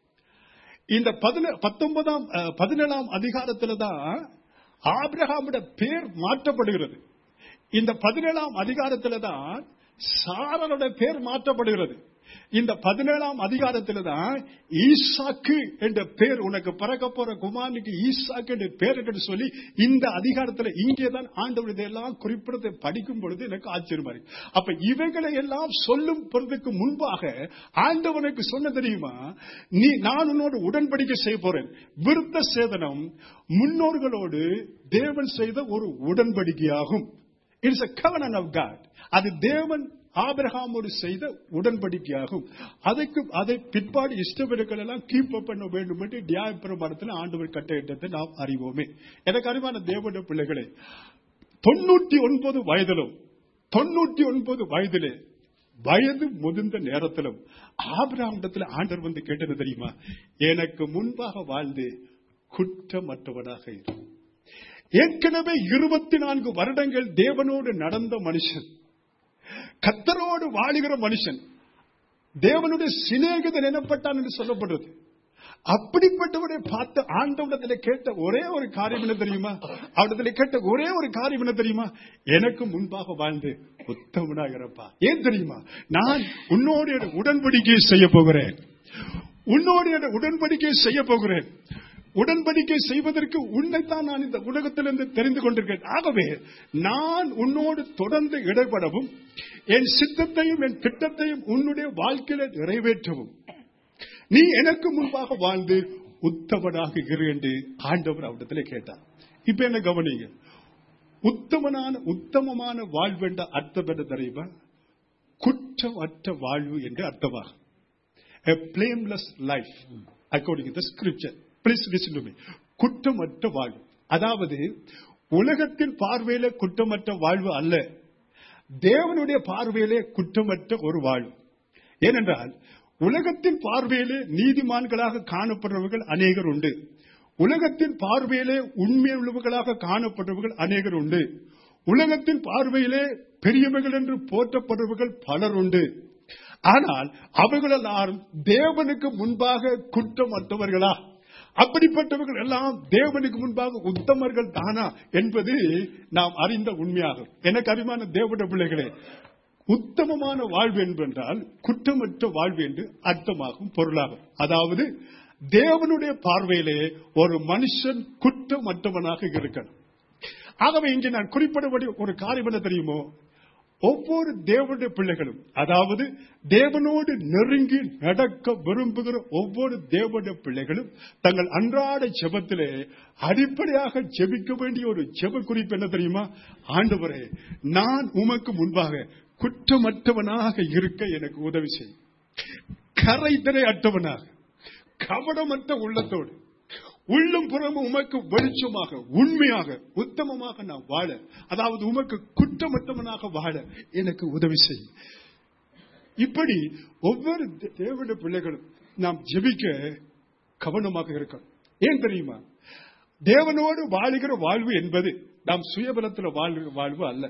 இந்த பதினே- பத்தொன்பதாம் அஹ், பதினேழாம் அதிகாரத்துல தான் ஆபிரகாமுடைய பேர் மாற்றப்படுகிறது இந்த பதினேழாம் அதிகாரத்துல தான் சாரனுடைய பேர் மாற்றப்படுகிறது இந்த பதினேழாம் அதிகாரத்துல தான் ஈசாக்கு என்ற பேர் உனக்கு பிறக்க போற குமாரனுக்கு ஈசாக்கு என்ற பேர் என்று சொல்லி இந்த அதிகாரத்துல இங்கே தான் ஆண்டவர் இதெல்லாம் குறிப்பிடத்தை படிக்கும் பொழுது எனக்கு ஆச்சரியமா இருக்கு அப்ப இவைகளை எல்லாம் சொல்லும் பொழுதுக்கு முன்பாக ஆண்டவனுக்கு சொன்ன தெரியுமா நீ நான் உன்னோடு உடன்படிக்கை செய்ய போறேன் விருத்த சேதனம் முன்னோர்களோடு தேவன் செய்த ஒரு உடன்படிக்கையாகும் it's a covenant of God அது தேவன் ஆபிரகாமோடு செய்த உடன்படிக்கையாகும் அதுக்கு அதை பிற்பாடு இஷ்டவர்கள் எல்லாம் கீப் அப் பண்ண வேண்டும் என்று நியாயப்பிரமாணத்தில் ஆண்டவர் கட்டளையிட்டதை நாம் அறிவோமே எனக்கு அறிவான தேவனுடைய பிள்ளைகளே தொண்ணூற்றி ஒன்பது வயதிலும் தொண்ணூற்றி ஒன்பது வயதிலே வயது முதிர்ந்த நேரத்திலும் ஆபிரகாமிடத்தில் ஆண்டவர் வந்து கேட்டது தெரியுமா எனக்கு முன்பாக வாழ்ந்து குற்றமற்றவனாக இரு ஏற்கனவே இருபத்தி நான்கு வருடங்கள் தேவனோடு நடந்த மனுஷன் கத்தரோடு வாழுகிற மனுஷன் தேவனுடைய சிநேகிதன் எனப்பட்டான் என்று சொல்லப்படுறது அப்படிப்பட்டவரை பார்த்து ஆண்டவனத்தில் கேட்ட ஒரே ஒரு காரியம் என்ன தெரியுமா அவனிடத்தில் கேட்ட ஒரே ஒரு காரியம் என்ன தெரியுமா எனக்கு முன்பாக வாழ்ந்து உத்தமனாகிறப்பா ஏன் தெரியுமா நான் உன்னோடு ஒரு உடன்படிக்கை செய்ய போகிறேன் உன்னோடு ஒரு உடன்படிக்கை செய்ய போகிறேன் உடன்படிக்கை செய்வதற்கு உன்னைத்தான் நான் இந்த உலகத்திலிருந்து தெரிந்து கொண்டிருக்கிறேன் ஆகவே நான் உன்னோடு தொடர்ந்து இடைபடவும் என் சித்தத்தையும் என் திட்டத்தையும் உன்னுடைய வாழ்க்கையில நிறைவேற்றவும் நீ எனக்கு முன்பாக வாழ்ந்து உத்தமனாக இரு என்று ஆண்டவர் அவரிடத்தில் கேட்டார் இப்ப என்ன கவனிங்க உத்தமனான உத்தமமான வாழ்வு என்ற அர்த்தம் என்ன தெரியுமா குற்றமற்ற வாழ்வு என்று அர்த்தமாகும் a blameless life according to the scripture please listen to me குற்றமற்ற வாழ்வு அதாவது உலகத்தின் பார்வையில குற்றமற்ற வாழ்வு அல்ல தேவனுடைய பார்வையிலே குற்றமற்ற ஒரு வாழ்வு ஏனென்றால் உலகத்தின் பார்வையிலே நீதிமான்களாக காணப்படுறவர்கள் அநேகர் உண்டு உலகத்தின் பார்வையிலே உண்மையுள்ளவர்களாக காணப்படுறவர்கள் அநேகர் உண்டு உலகத்தின் பார்வையிலே பெரியவர்கள் என்று போற்றப்படுறவர்கள் பலர் உண்டு ஆனால் அவர்கள் எல்லாரும் தேவனுக்கு முன்பாக குற்றமற்றவர்களா அப்படிப்பட்டவர்கள் எல்லாம் தேவனுக்கு முன்பாக உத்தமர்கள் தானா என்பது நாம் அறிந்த உண்மையாகும் எனக்கு அறிமான தேவனுடைய பிள்ளைகளே உத்தமமான வாழ்வு என்பென்றால் குற்றமற்ற வாழ்வு என்று அர்த்தமாகும் பொருளாகும் அதாவது தேவனுடைய பார்வையிலே ஒரு மனுஷன் குற்றமற்றவனாக இருக்கணும் ஆகவே இங்கே நான் குறிப்பிடபடி ஒரு காரியம் என்ன தெரியுமோ ஒவ்வொரு தேவனுடைய பிள்ளைகளும் அதாவது தேவனோடு நெருங்கி நடக்க விரும்புகிற ஒவ்வொரு தேவனுடைய பிள்ளைகளும் தங்கள் அன்றாட ஜெபத்திலே அடிப்படையாக ஜெபிக்க வேண்டிய ஒரு ஜெப குறிப்பு என்ன தெரியுமா ஆண்டவரே நான் உமக்கு முன்பாக குற்றமற்றவனாக இருக்க எனக்கு உதவி செய் கரைதரை அற்றவனாக கவனமற்ற உள்ளத்தோடு உள்ளும் புறமும் உமக்கு வெளிச்சமாக உண்மையாக உத்தமமாக நான் வாழ அதாவது உமக்கு குற்றமற்றவனாக வாழ எனக்கு உதவி செய் இப்படி ஒவ்வொரு தே- தேவனுடைய பிள்ளைகளும் நாம் ஜெபிக்க கவனமாக இருக்கணும் ஏன் தெரியுமா தேவனோடு வாழுகிற வாழ்வு என்பது நாம் சுயபலத்தில் வாழ்கிற வாழ்வு அல்ல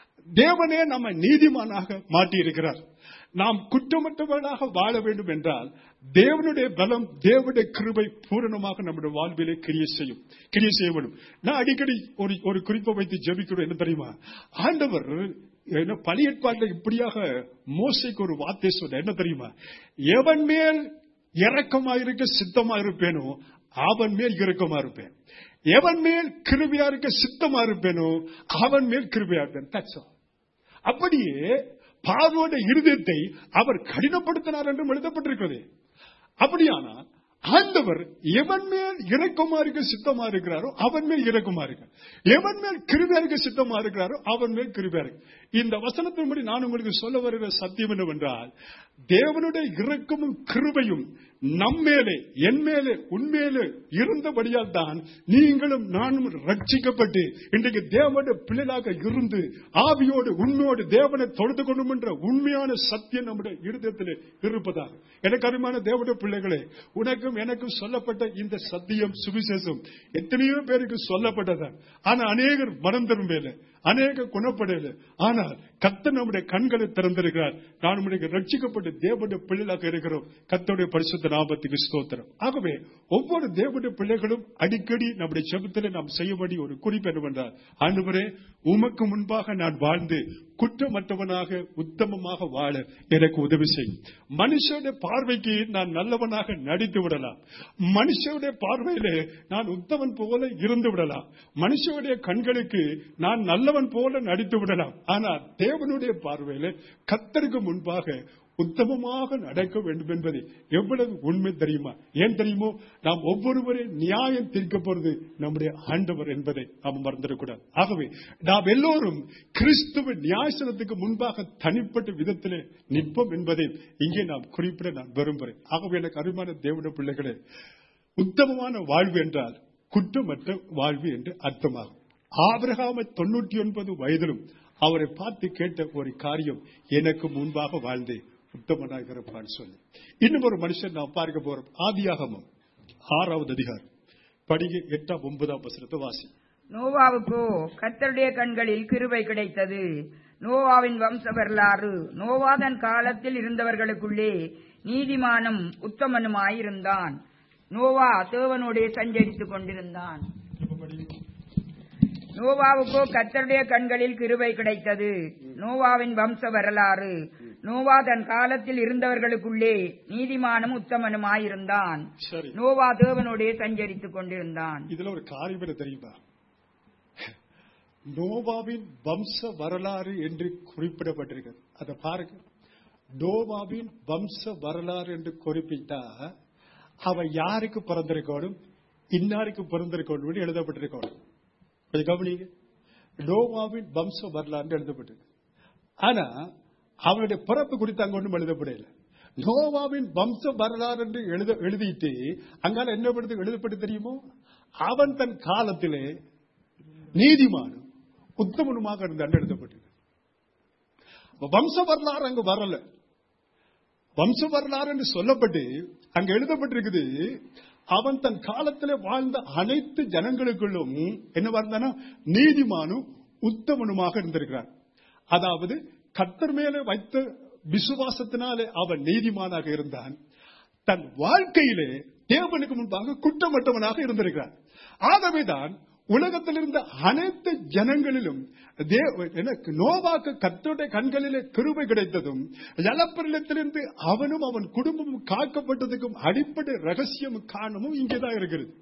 தேவனே நம்ம நீதிமானாக மாட்டியிருக்கிறார் நாம் குற்றமற்றவர்களாக வாழ வேண்டும் என்றால் தேவனுடைய பலம் தேவனுடைய கிருபை பூரணமாக நம்முடைய வாழ்விலே கிரிய செய்யும் கிரிய செய்ய வேண்டும் நான் அடிக்கடி ஒரு ஒரு குறிப்பை வைத்து ஜெபிக்கிறோம் என்ன தெரியுமா ஆண்டவர் என்ன பழைய ஏற்பாட்டில் இப்படியாக மோசைக்கு ஒரு வார்த்தை சொன்ன என்ன தெரியுமா எவன் மேல் இரக்கமாயிருக்க சித்தமா இருப்பேனோ அவன் மேல் இரக்கமா இருப்பேன் எவன் மேல் கிருபியா இருக்க சித்தமா இருப்பேனோ அவன் மேல் கிருபியா இருப்பேன் That's all. அப்படியே பார்வோட இருதயத்தை அவர் கடினப்படுத்தினார் என்றும் எழுதப்பட்டிருக்கிறது அப்படியானால் ஆண்டவர் எவன் மேல் இறக்கமா இருக்க சித்தமா இருக்கிறாரோ அவன் மேல் இறக்கமா இருக்க எவன் மேல் கிருபியா இருக்க சித்தமா இருக்கிறாரோ அவன் மேல் கிருபியா இருக்கு இந்த வசனத்தின்படி நான் உங்களுக்கு சொல்ல வருகிற சத்தியம் என்னவென்றால் தேவனுடைய இரக்கமும் கிருபையும் நம்மேலே என் மேலே உண்மையிலே இருந்தபடியால் தான் நீங்களும் நானும் ரட்சிக்கப்பட்டு இன்றைக்கு தேவனுடைய பிள்ளைகளாக இருந்து ஆவியோடு உண்மையோடு தேவனை தொழுது கொண்டும் என்ற உண்மையான சத்தியம் நம்முடைய இருதயத்தில் இருப்பதாக எனக்கு அருமையான தேவனுடைய பிள்ளைகளே உனக்கும் எனக்கும் சொல்லப்பட்ட இந்த சத்தியம் சுவிசேஷம் எத்தனையோ பேருக்கு சொல்லப்பட்டதான் ஆனா அநேகர் மனம் திரும்பல அநேக குணப்படையில ஆனால் கத்த நம்முடைய கண்களை திறந்திருக்கிறார் நான் நம்முடைய ரட்சிக்கப்பட்ட தேவனுடைய பிள்ளைகளாக இருக்கிறோம் கத்தோடைய பரிசுத்த நாமத்துக்கு ஸ்தோத்திரம் ஆகவே ஒவ்வொரு தேவனுடைய பிள்ளைகளும் அடிக்கடி நம்முடைய செபத்தில் நாம் செய்ய வேண்டிய ஒரு குறிப்பு என்னவென்றால் ஆண்டவரே உமக்கு முன்பாக நான் வாழ்ந்து குற்றமற்றவனாக உத்தமமாக வாழ எனக்கு உதவி செய் மனுஷனுடைய பார்வைக்கு நான் நல்லவனாக நடித்து விடலாம் மனுஷனுடைய பார்வையிலே நான் உத்தமன் போல இருந்து விடலாம் மனுஷனுடைய கண்களுக்கு நான் நல்லவன் போல நடித்து விடலாம் ஆனால் தேவனுடைய பார்வையிலே கத்தருக்கு முன்பாக உத்தமமாக நடக்க வேண்டும் என்பது எவ்வளவு உண்மை தெரியுமா ஏன் தெரியுமோ நாம் ஒவ்வொருவரே நியாயம் தீர்க்க போறது நம்முடைய ஆண்டவர் என்பதை நாம் மறந்துடக்கூடாது ஆகவே நாம் எல்லோரும் கிறிஸ்துவ நியாயசனத்துக்கு முன்பாக தனிப்பட்ட விதத்திலே நிற்போம் என்பதை இங்கே நாம் குறிப்பிட நான் விரும்புகிறேன் ஆகவே எனக்கு அருமையான தேவனுடைய பிள்ளைகளே உத்தமமான வாழ்வு என்றால் குற்றமற்ற வாழ்வு என்று அர்த்தமாகும் ஆபிரகாம தொண்ணூற்றி ஒன்பது வயதிலும் அவரை பார்த்து கேட்ட ஒரு காரியம் எனக்கு முன்பாக வாழ்ந்து உத்தமனாக இருப்பான்னு சொல்லி இன்னும் ஒரு மனுஷன் நாம் பார்க்க போறோம் ஆதியாகமம் ஆறாவது அதிகாரம் படிக எட்டாம் ஒன்பதாம் வசனத்தை வாசி நோவாவுக்கோ கர்த்தருடைய கண்களில் கிருபை கிடைத்தது நோவாவின் வம்ச வரலாறு நோவா தன் காலத்தில் இருந்தவர்களுக்குள்ளே நீதிமானும் உத்தமனுமாயிருந்தான் நோவா தேவனோடே சஞ்சரித்துக் கொண்டிருந்தான் நோவாவுக்கோ கர்த்தருடைய கண்களில் கிருபை கிடைத்தது நோவாவின் வம்ச வரலாறு நோவா தன் காலத்தில் இருந்தவர்களுக்குள்ளே நீதிமானும் உத்தமனுமாயிருந்தான் சரி நோவா தேவனோடே சஞ்சரித்துக் கொண்டிருந்தான் இதுல ஒரு காரியம் என்ன தெரியுமா நோவாவின் வம்ச வரலாறு என்று குறிப்பிடப்பட்டிருக்கிறது அதை பாருங்க நோவாவின் வம்ச வரலாறு என்று குறிப்பிட்டா அவ யாருக்கு பிறந்திருக்கணும் இன்னாருக்கு பிறந்திருக்கணும் எழுதப்பட்டிருக்கணும் கொஞ்சம் கவனிங்க நோவாவின் வம்ச வரலாறு எழுதப்பட்டிருக்கு ஆனா அவனுடைய பிறப்பு குறித்து அங்க ஒன்றும் எழுதப்படல நோவாவின் வம்ச வரலாறு என்று எழுத எழுதிட்டு அங்கால என்ன படுத்து எழுதப்பட்டு தெரியுமோ அவன் தன் காலத்திலே நீதிமானும் உத்தமனுமாக இருந்தான் எழுதப்பட்டது வம்ச வரலாறு அங்க வரல வம்ச வரலாறு என்று சொல்லப்பட்டு அங்க எழுதப்பட்டிருக்குது அவன் தன் காலத்திலே வாழ்ந்த அனைத்து ஜனங்களுக்குள்ளும் என்ன வாழ்ந்தானா நீதிமானும் உத்தமனுமாக இருந்திருக்கிறான் அதாவது கத்தர் மேலே வைத்த விசுவாசத்தினாலே அவன் நீதிமானாக இருந்தான் தன் வாழ்க்கையிலே தேவனுக்கு முன்பாக குற்றமற்றவனாக இருந்திருக்கிறார் ஆகவேதான் உலகத்தில் இருந்த அனைத்து ஜனங்களிலும் தேவ- எனக்கு நோவாக்கு கத்தோடைய கண்களிலே கிருபை கிடைத்ததும் ஜலப்பிரலத்திலிருந்து அவனும் அவன் குடும்பமும் காக்கப்பட்டதுக்கும் அடிப்படை ரகசியம் காரணமும் இங்கேதான் இருக்கிறது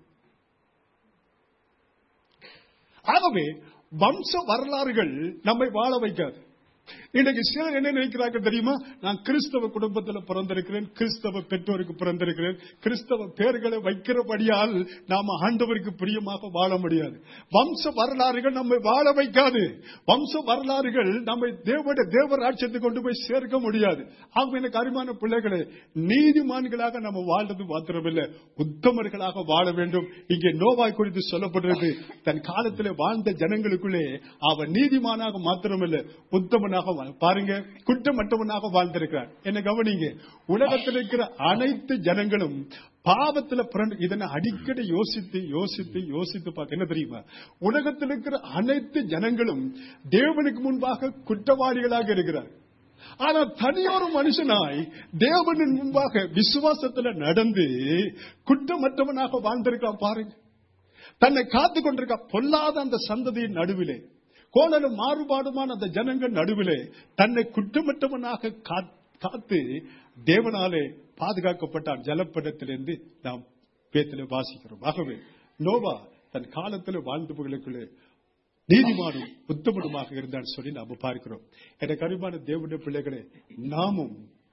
ஆகவே வம்ச வரலாறுகள் நம்மை வாழ வைக்காது இன்னைக்கு சிலர் என்ன நினைக்கிறாங்க தெரியுமா நான் கிறிஸ்தவ குடும்பத்தில் பிறந்திருக்கிறேன் கிறிஸ்தவ பெற்றோருக்கு பிறந்திருக்கிறேன் கிறிஸ்தவ பேர்களை வைக்கிறபடியால் நாம ஆண்டவருக்கு பிரியமாக வாழ முடியாது வம்ச வரலாறுகள் நம்மை வாழ வைக்காது வம்ச வரலாறுகள் நம்மை தேவட தேவ ராட்சியத்தை கொண்டு போய் சேர்க்க முடியாது ஆக எனக்கு அருமான பிள்ளைகளே நீதிமான்களாக நம்ம வாழ்றது மாத்திரமில்லை உத்தமர்களாக வாழ வேண்டும் இங்கே நோவாய் குறித்து சொல்லப்படுறது தன் காலத்திலே வாழ்ந்த ஜனங்களுக்குள்ளே அவன் நீதிமானாக மாத்திரமில்லை உத்தமனாக வா- பாருங்க குற்றமற்றவனாக வாழ்ந்திருக்கிறார் என்ன கவனிங்க உலகத்தில் இருக்கிற அனைத்து ஜனங்களும் பாவத்துல பிறந்து இதனை அடிக்கடி யோசித்து யோசித்து யோசித்து பார்க்க என்ன தெரியுமா உலகத்தில் இருக்கிற அனைத்து ஜனங்களும் தேவனுக்கு முன்பாக குற்றவாளிகளாக இருக்கிறார் ஆனா தனியொரு மனுஷனாய் தேவனின் முன்பாக விசுவாசத்துல நடந்து குற்றமற்றவனாக வாழ்ந்திருக்கான் பாருங்க தன்னை காத்து கொண்டிருக்க பொல்லாத அந்த சந்ததியின் நடுவிலே கோணலும் மாறுபாடுமான அந்த ஜனங்கள் நடுவிலே தன்னை குற்றமற்றவனாக கா- காத்து தேவனாலே பாதுகாக்கப்பட்டான் ஜலப்படத்திலிருந்து நாம் பேத்திலே வாசிக்கிறோம் ஆகவே நோவா தன் காலத்தில் வாழ்ந்தவர்களுக்குள்ளே நீதிமானும் உத்தமனுமாக இருந்தான்னு சொல்லி நாம பார்க்கிறோம் எனக்கு அருமான தேவனுடைய பிள்ளைகளே நாமும்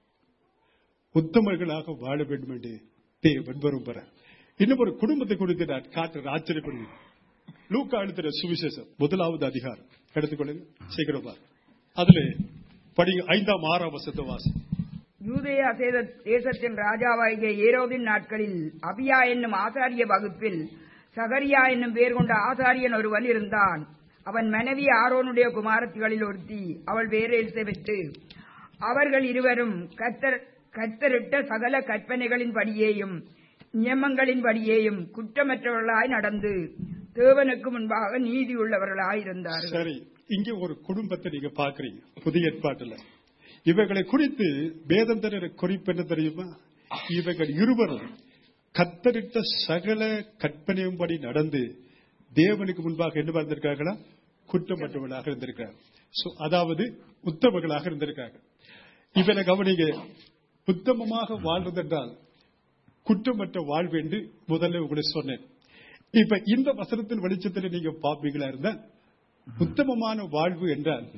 உத்தமர்களாக வாழ வேண்டும் என்று தேவன் விரும்புற இன்னும் ஒரு குடும்பத்தை குறித்து நான் காட்டுற ஆச்சரியப்படுது லூக்கா எழுதுற சுவிசேஷம் முதலாவது அதிகாரம் எடுத்துக்கொள்ளுங்க சீக்கிரமா அதுல படி ஐந்தாம் ஆறாம் வசத்த வாசி யூதேயா சேத- தேசத்தின் ராஜாவாகிய ஏரோதின் நாட்களில் அபியா என்னும் ஆசாரிய வகுப்பில் சகரியா என்னும் பேர் கொண்ட ஆசாரியன் ஒருவன் இருந்தான் அவன் மனைவி ஆரோனுடைய குமாரத்திகளில் ஒருத்தி அவள் வேரேல் செவிட்டு அவர்கள் இருவரும் கத்தர் கத்தரிட்ட சகல கற்பனைகளின்படியேயும் நியமங்களின்படியேயும் குற்றமற்றவர்களாய் நடந்து தேவனுக்கு முன்பாக நீதியுள்ளவர்களாய் இருந்தார்கள் சரி இங்கே ஒரு குடும்பத்தை நீங்க பாக்குறீங்க புதிய ஏற்பாட்டுல இவைகளை குறித்து வேதம் தர குறிப்பு என்ன தெரியுமா இவைகள் இருவரும் கத்தரிட்ட சகல கற்பனையும்படி நடந்து தேவனுக்கு முன்பாக என்ன வந்திருக்காங்களா குற்றமற்றவர்களாக இருந்திருக்காங்க So, அதாவது உத்தமர்களாக இருந்திருக்காங்க இவனை கவனிங்க உத்தமமாக வாழ்வதென்றால் குற்றமற்ற வாழ்வு என்று முதல்ல உங்களுக்கு சொன்னேன் இப்ப இந்த வசனத்தின் வெளிச்சத்தில் நீங்க பாப்பீங்களா இருந்தா உத்தமமான வாழ்வு என்றால்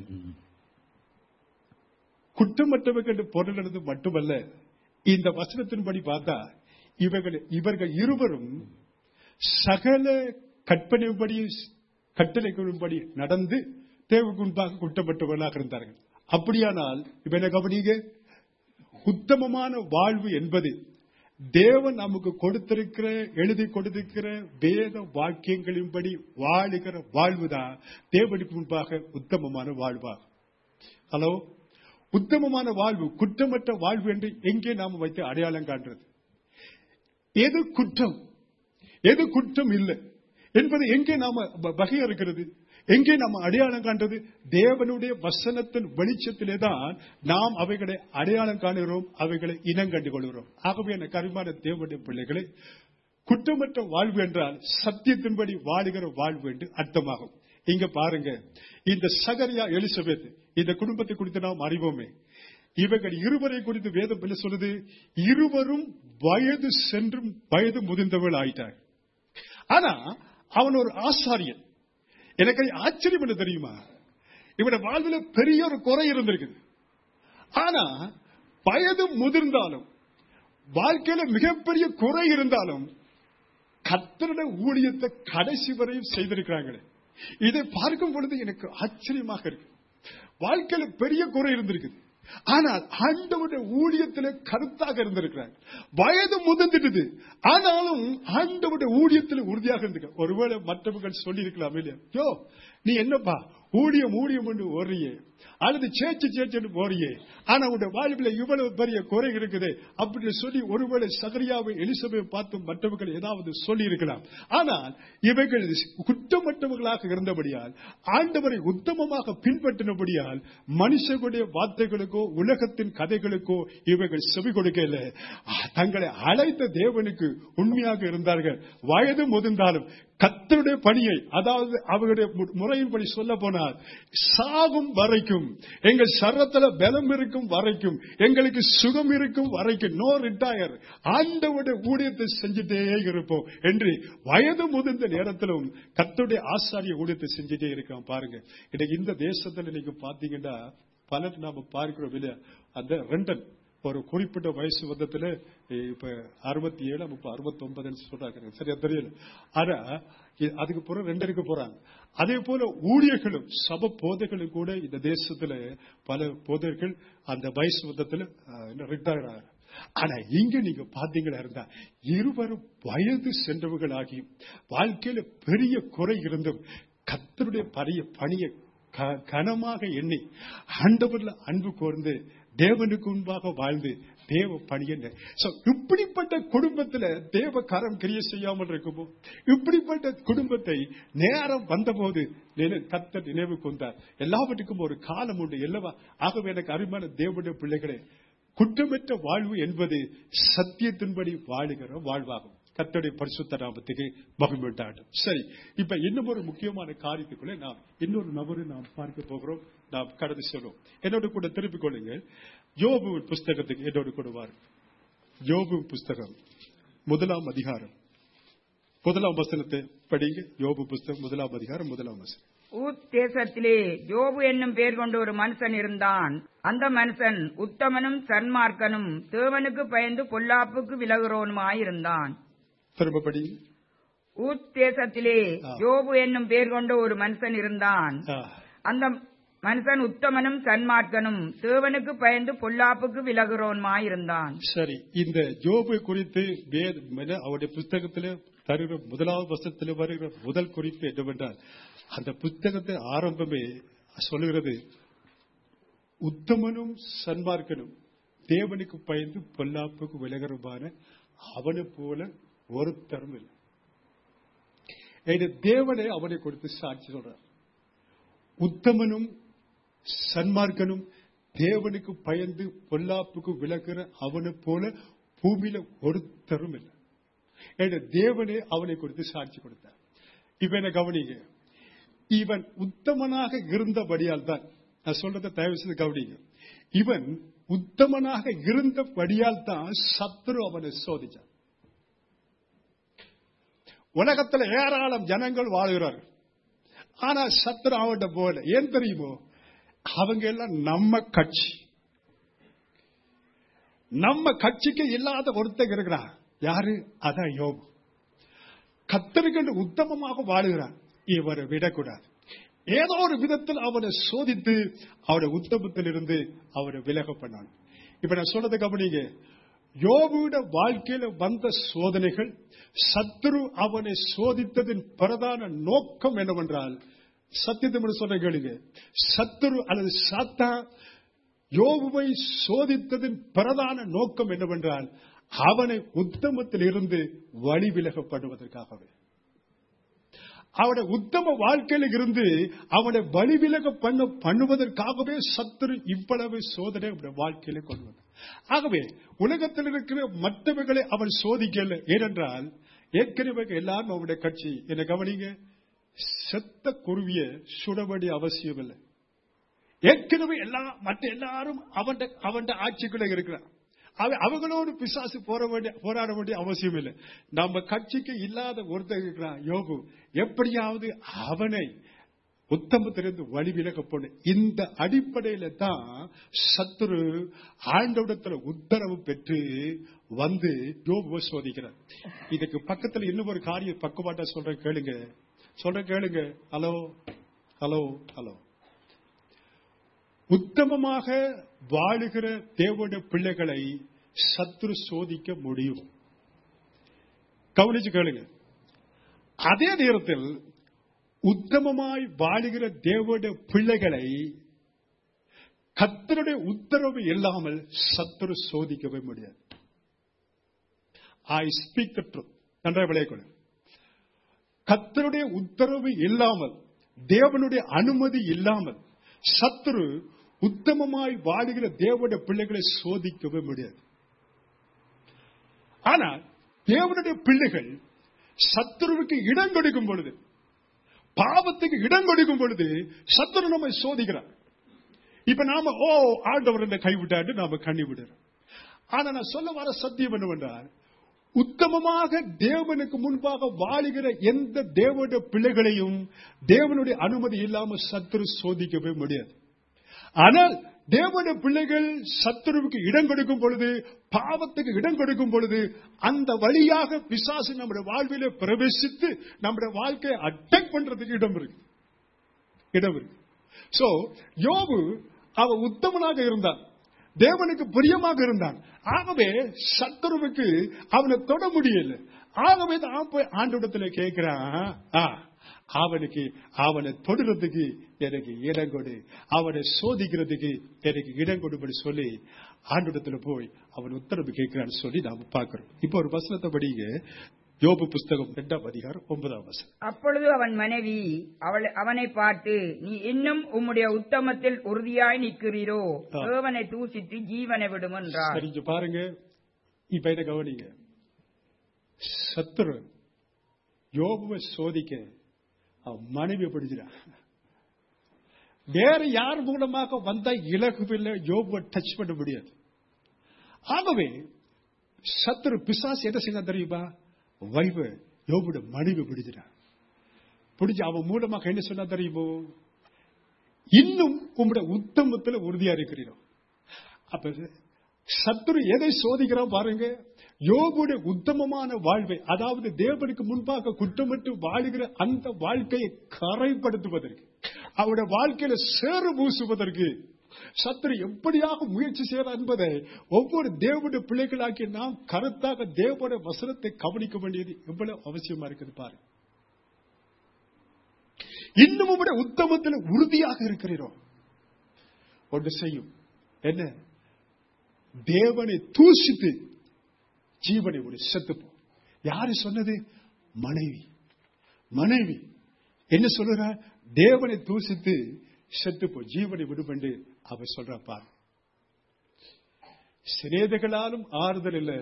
குற்றமற்றவர்கள் என்று பொருள் எழுது மட்டுமல்ல இந்த வசனத்தின்படி பார்த்தா இவர்கள் இவர்கள் இருவரும் சகல கற்பனைப்படி கட்டளைகளின்படி நடந்து தேவக்கு முன்பாக குற்றமற்றவர்களாக இருந்தார்கள் அப்படியானால் இவனை கவனிங்க உத்தமமான வாழ்வு என்பது தேவன் நமக்கு கொடுத்திருக்கிற எழுதி கொடுத்திருக்கிற வேத வாக்கியங்களின்படி வாழுகிற வாழ்வுதான் தேவனுக்கு முன்பாக உத்தமமான வாழ்வாகும் ஹலோ உத்தமமான வாழ்வு குற்றமற்ற வாழ்வு என்று எங்கே நாம வைத்து அடையாளம் காண்றது எது குற்றம் எது குற்றம் இல்லை என்பது எங்கே நாம வ- வகையறுக்கிறது எங்கே நாம அடையாளம் காண்றது தேவனுடைய வசனத்தின் வெளிச்சத்திலே தான் நாம் அவைகளை அடையாளம் காணுகிறோம் அவைகளை இனம் கண்டு கொள்கிறோம் ஆகவே எனக்கு கருமான தேவனுடைய பிள்ளைகளை குற்றமற்ற வாழ்வு என்றால் சத்தியத்தின்படி வாழுகிற வாழ்வு என்று அர்த்தமாகும் இங்க பாருங்க இந்த சகரியா எலிசபெத் இந்த குடும்பத்தை குறித்து நாம் அறிவோமே இவர்கள் இருவரை குறித்து வேதம் என்ன சொல்லுது இருவரும் வயது சென்றும் வயது முதிர்ந்தவள் ஆயிட்டார் ஆனா அவன் ஒரு ஆசாரியன் எனக்கு ஆச்சரியம் என்ன தெரியுமா இவன வாழ்வில் பெரிய ஒரு குறை இருந்திருக்குது ஆனா வயது முதிர்ந்தாலும் வாழ்க்கையில மிகப்பெரிய குறை இருந்தாலும் கத்தருடைய ஊழியத்தை கடைசி வரையும் செய்திருக்கிறாங்களே இதை பார்க்கும் பொழுது எனக்கு ஆச்சரியமாக இருக்கு வாழ்க்கையில பெரிய குறை இருந்திருக்குது ஆனால் ஆண்டவருடைய ஊழியத்திலே கருத்தாக இருந்திருக்கிறாங்க வயது முதிர்ந்துட்டது ஆனாலும் ஆண்டவருடைய ஊழியத்தில் உறுதியாக இருந்திருக்க ஒருவேளை மற்றவர்கள் சொல்லி இருக்கலாம் இல்லையா யோ நீ என்னப்பா ஊழியம் ஊழியம் என்று ஓடுறியே அல்லது சேச்சு சேச்சுன்னு போறியே ஆனா உடைய வாழ்வில் இவ்வளவு பெரிய குறை இருக்குது அப்படின்னு சொல்லி ஒருவேளை சகரியாவை எலிசபை பார்த்து மற்றவர்கள் ஏதாவது சொல்லி இருக்கலாம் ஆனால் இவைகள் குற்றமற்றவர்களாக இருந்தபடியால் ஆண்டவரை உத்தமமாக பின்பற்றினபடியால் மனுஷர்களுடைய வார்த்தைகளுக்கோ உலகத்தின் கதைகளுக்கோ இவைகள் செவி கொடுக்கல தங்களை அழைத்த தேவனுக்கு உண்மையாக இருந்தார்கள் வயது முதிர்ந்தாலும் கத்தருடைய பணியை அதாவது அவருடைய மு- முறையின்படி சொல்ல போனால் சாகும் வரைக்கும் எங்கள் சரத்துல பலம் இருக்கும் வரைக்கும் எங்களுக்கு சுகம் இருக்கும் வரைக்கும் நோ ரிட்டையர் ஆண்டவுடைய ஊழியத்தை செஞ்சுட்டே இருப்போம் என்று வயது முதிர்ந்த நேரத்திலும் கத்தருடைய ஆசாரிய ஊழியத்தை செஞ்சுட்டே இருக்கோம் பாருங்க இன்னைக்கு இந்த தேசத்துல நீங்க பாத்தீங்கன்னா பலர் நாம பார்க்கிறோம் இல்லையா அந்த ரெண்டன் ஒரு குறிப்பிட்ட வயசு வந்தத்துல இப்ப அறுபத்தி ஏழு முப்பது அறுபத்தி ஒன்பதுன்னு சொல்றாங்க சரியா தெரியல ஆனா இ- அதுக்கு பிறகு ரெண்டருக்கு போறாங்க அதே போல ஊழியர்களும் சப போதைகளும் கூட இந்த தேசத்துல பல போதர்கள் அந்த வயசு வந்தத்துல ரிட்டையர் ஆகிறாங்க ஆனா இங்க நீங்க பாத்தீங்களா இருந்தா இருவரும் வயது சென்றவர்களாகியும் வாழ்க்கையில பெரிய குறை இருந்தும் கத்தருடைய பரிய பணியை க- கனமாக எண்ணி ஆண்டவர்ல அன்பு கோர்ந்து தேவனுக்கு முன்பாக வாழ்ந்து தேவ பணியன்னு So, இப்படிப்பட்ட குடும்பத்துல தேவ கரம் கிரிய செய்யாமல் இருக்குமோ இப்படிப்பட்ட குடும்பத்தை நேரம் வந்தபோது நினை- கர்த்தர் நினைவு கொண்டார் எல்லாவற்றுக்கும் ஒரு காலம் உண்டு அல்லவா ஆகவே எனக்கு அருமையான தேவனுடைய பிள்ளைகளே குற்றமற்ற வாழ்வு என்பது சத்தியத்தின்படி வாழுகிற வாழ்வாகும் கர்த்தருடைய பரிசுத்த நாமத்துக்கு மகிழ்வுண்டாடும் சரி இப்ப இன்னும் ஒரு முக்கியமான காரியத்துக்குள்ளே நாம் இன்னொரு நபரை நாம் பார்க்க போகிறோம் நாம் கடந்து செல்வோம் என்னோட கூட திருப்பிக் கொள்ளுங்கள் யோபு புஸ்தகத்துக்கு என்னோட கூட வாருங்கள் யோபு புஸ்தகம் முதலாம் அதிகாரம் முதலாம் வசனத்தை படிங்க யோபு புஸ்தகம் முதலாம் அதிகாரம் முதலாம் வசனம் ஊத் தேசத்திலே யோபு என்னும் பெயர் கொண்ட ஒரு மனுஷன் இருந்தான் அந்த மனுஷன் உத்தமனும் சன்மார்க்கனும் தேவனுக்கு பயந்து பொல்லாப்புக்கு விலகுறவனுமாயிருந்தான் திரும்ப படி ஊத் தேசத்திலே ஆ. யோபு என்னும் பெயர் கொண்ட ஒரு மனுஷன் இருந்தான் ஆ, அந்த மனுஷன் உத்தமனும் சன்மார்க்கனும் தேவனுக்கு பயந்து பொல்லாப்புக்கு விலகுறவனுமாயிருந்தான் சரி இந்த ஜோபு குறித்து வேத- என அவருடைய புஸ்தகத்தில் தருகிற முதலாவது வருஷத்தில் வருகிற முதல் குறிப்பு என்னவென்றால் அந்த புத்தகத்தை ஆரம்பமே சொல்லுகிறது உத்தமனும் சன்மார்க்கனும் தேவனுக்கு பயந்து பொல்லாப்புக்கு விலகருமான அவனை போல ஒருத்தரும் இல்லை இது தேவனை அவனை கொடுத்து சாட்சி சொல்றார் உத்தமனும் சன்மார்க்கனும் தேவனுக்கு பயந்து பொல்லாப்புக்கு விலகுற அவனை போல பூமியில ஒருத்தரும் இல்லை ஏன்னா தேவனே அவனை கொடுத்து சாட்சி கொடுத்தார் இப்ப என்ன கவனிங்க இவன் உத்தமனாக இருந்தபடியால் தான் நான் சொல்றதை தயவு செய்து கவனிங்க இவன் உத்தமனாக இருந்தபடியால் தான் சத்ரு அவனை சோதிச்சான் உலகத்துல ஏராளம் ஜனங்கள் வாழ்கிறார்கள் ஆனா சத்ரு அவன்கிட்ட போல ஏன் தெரியுமோ அவங்க எல்லாம் நம்ம கட்சி நம்ம கட்சிக்கு இல்லாத ஒருத்தங்க இருக்கிறான் யாரு அதான் யோபு கத்தருக்கு உத்தமமாக வாழுகிறான் இவரை விடக்கூடாது ஏதோ ஒரு விதத்தில் அவனை சோதித்து அவருடைய உத்தமத்திலிருந்து அவரை விலக பண்ணான் இப்ப நான் சொல்றதை கவனிங்க யோபுட வாழ்க்கையில வந்த சோதனைகள் சத்துரு அவனை சோதித்ததின் பிரதான நோக்கம் என்னவென்றால் சத்தியத்தை சொல்ற கேளுங்க சத்துரு அல்லது சாத்தா யோபுவை சோதித்ததின் பிரதான நோக்கம் என்னவென்றால் அவனை உத்தமத்தில் இருந்து வழி விலகப்படுவதற்காகவே அவனுடைய உத்தம வாழ்க்கையில இருந்து அவனை வழிவிலக பண்ண பண்ணுவதற்காகவே சத்துரு இவ்வளவு சோதனை அவனுடைய வாழ்க்கையில கொண்டு வந்தான் ஆகவே உலகத்தில் இருக்கிற மற்றவர்களை அவன் சோதிக்கல ஏனென்றால் ஏற்கனவே எல்லாரும் அவனுடைய கட்சி என்ன கவனிங்க செத்த குருவிய சுட வேண்டிய அவசியம் இல்லை ஏற்கனவே எல்லா மற்ற எல்லாரும் அவன் அவன் ஆட்சிக்குள்ள இருக்கிறான் அவ- அவங்களோடு பிசாசு போற வேண்டிய போராட வேண்டிய அவசியம் இல்லை நம்ம கட்சிக்கு இல்லாத ஒருத்தர் இருக்கிறான் யோகு எப்படியாவது அவனை உத்தமத்திலிருந்து வழி விலகப்படும் இந்த அடிப்படையில தான் சத்துரு ஆண்டவிடத்துல உத்தரவு பெற்று வந்து யோபுவை சோதிக்கிறார் இதுக்கு பக்கத்துல இன்னும் ஒரு காரியம் பக்குவாட்டா சொல்ற கேளுங்க சொல்ற கேளுங்க ஹலோ ஹலோ ஹலோ உத்தமமாக வாழுகிற தேவனுடைய பிள்ளைகளை சத்துரு சோதிக்க முடியும் கவனிச்சு கேளுங்க அதே நேரத்தில் உத்தமமாய் வாழுகிற தேவனுடைய பிள்ளைகளை கத்தருடைய உத்தரவு இல்லாமல் சத்துரு சோதிக்கவே முடியாது ஐ ஸ்பீக் த ட்ரூத் நன்றாக விளையக்கூட கத்தருடைய உத்தரவு இல்லாமல் தேவனுடைய அனுமதி இல்லாமல் சத்துரு உத்தமமாய் வாழுகிற தேவனுடைய பிள்ளைகளை சோதிக்கவே முடியாது ஆனால் தேவனுடைய பிள்ளைகள் சத்துருவுக்கு இடம் கொடுக்கும் பொழுது பாவத்துக்கு இடம் கொடுக்கும் பொழுது சத்துரு நம்மை சோதிக்கிறார் இப்ப நாம ஓ ஆண்டவர் என்ன கைவிட்டாண்டு நாம கண்ணி விடுறோம் ஆனா நான் சொல்ல வர சத்தியம் என்னவென்றால் உத்தமமாக தேவனுக்கு முன்பாக வாழுகிற எந்த தேவனுடைய பிள்ளைகளையும் தேவனுடைய அனுமதி இல்லாமல் சத்துரு சோதிக்கவே முடியாது ஆனால் தேவனுடைய பிள்ளைகள் சத்துருவுக்கு இடம் கொடுக்கும் பொழுது பாவத்துக்கு இடம் கொடுக்கும் பொழுது அந்த வழியாக பிசாசு நம்முடைய வாழ்விலே பிரவேசித்து நம்முடைய வாழ்க்கையை அட்டாக் பண்றதுக்கு இடம் இருக்கு இடம் இருக்கு சோ யோபு அவ உத்தமனாக இருந்தான் தேவனுக்கு பிரியமாக இருந்தான் ஆகவே சத்துருவுக்கு அவனை தொட முடியல ஆகவே தான் போய் ஆண்டோடத்துல கேட்கிறான் ஆ, அவனுக்கு அவனை தொடுறதுக்கு எனக்கு இடம் கொடு அவனை சோதிக்கிறதுக்கு எனக்கு இடம் கொடுப்படி சொல்லி ஆண்டோடத்துல போய் அவன் உத்தரவு கேட்கிறான்னு சொல்லி நாம பார்க்கிறோம் இப்போ ஒரு வசனத்தை படிங்க யோபு புஸ்தகம் இரண்டாம் அதிகாரம் ஒன்பதாம் வசனம் அப்பொழுது அவன் மனைவி அவள் அவனை பார்த்து நீ இன்னும் உம்முடைய உத்தமத்தில் உறுதியாய் நிற்கிறீரோ ஆ. தேவனை தூசித்து ஜீவனை விடும் என்றார் சரி இங்க பாருங்க இப்ப என்ன கவனிங்க சத்துரு யோபுவை சோதிக்க அவன் மனைவி பிடிச்சிடான் வேற யார் மூலமாக வந்த இலகுவில்லை யோபுவை டச் பண்ண முடியாது ஆகவே சத்துரு பிசாசு என்ன செய்ய தெரியுமா வைவ யோபுடைய மனைவி பிடிச்சிடான் பிடிச்சு அவன் மூலமாக என்ன சொன்னா தெரியுமோ இன்னும் உங்களுடைய உத்தமத்தில் உறுதியா இருக்கிறீர்கள் அப்ப சத்துரு எதை சோதிக்கிறான் பாருங்க யோபுடைய உத்தமமான வாழ்வை அதாவது தேவனுக்கு முன்பாக குற்றமிட்டு வாழுகிற அந்த வாழ்க்கையை கரைப்படுத்துவதற்கு அவருடைய வாழ்க்கையில சேறு பூசுவதற்கு சத்துரு எப்படியாக முயற்சி செய்யறார் என்பதை ஒவ்வொரு தேவனுடைய பிள்ளைகளாக்கி நாம் கருத்தாக தேவனுடைய வசனத்தை கவனிக்க வேண்டியது எவ்வளவு அவசியமா இருக்குது பாருங்க இன்னும் உம்முடைய உத்தமத்தில் உறுதியாக இருக்கிறோம் ஒன்று செய்யும் என்ன தேவனை தூசித்து ஜீவனை ஒரு செத்துப்போம் யாரு சொன்னது மனைவி மனைவி என்ன சொல்லுற தேவனை தூசித்து செத்துப்போ ஜீவனை விடுபண்டு அவ சொல்ற பார் சிநேதங்களாலும் ஆறுதல் இல்ல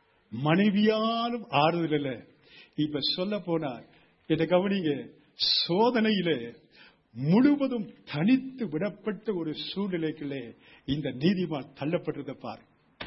மனைவியாலும் ஆறுதல் இல்ல இப்ப சொல்ல போனார் இதை கவனிங்க சோதனையில முழுவதும் தனித்து விடப்பட்ட ஒரு சூழ்நிலைக்குள்ளே இந்த நீதிமான் தள்ளப்பட்டதை பாரு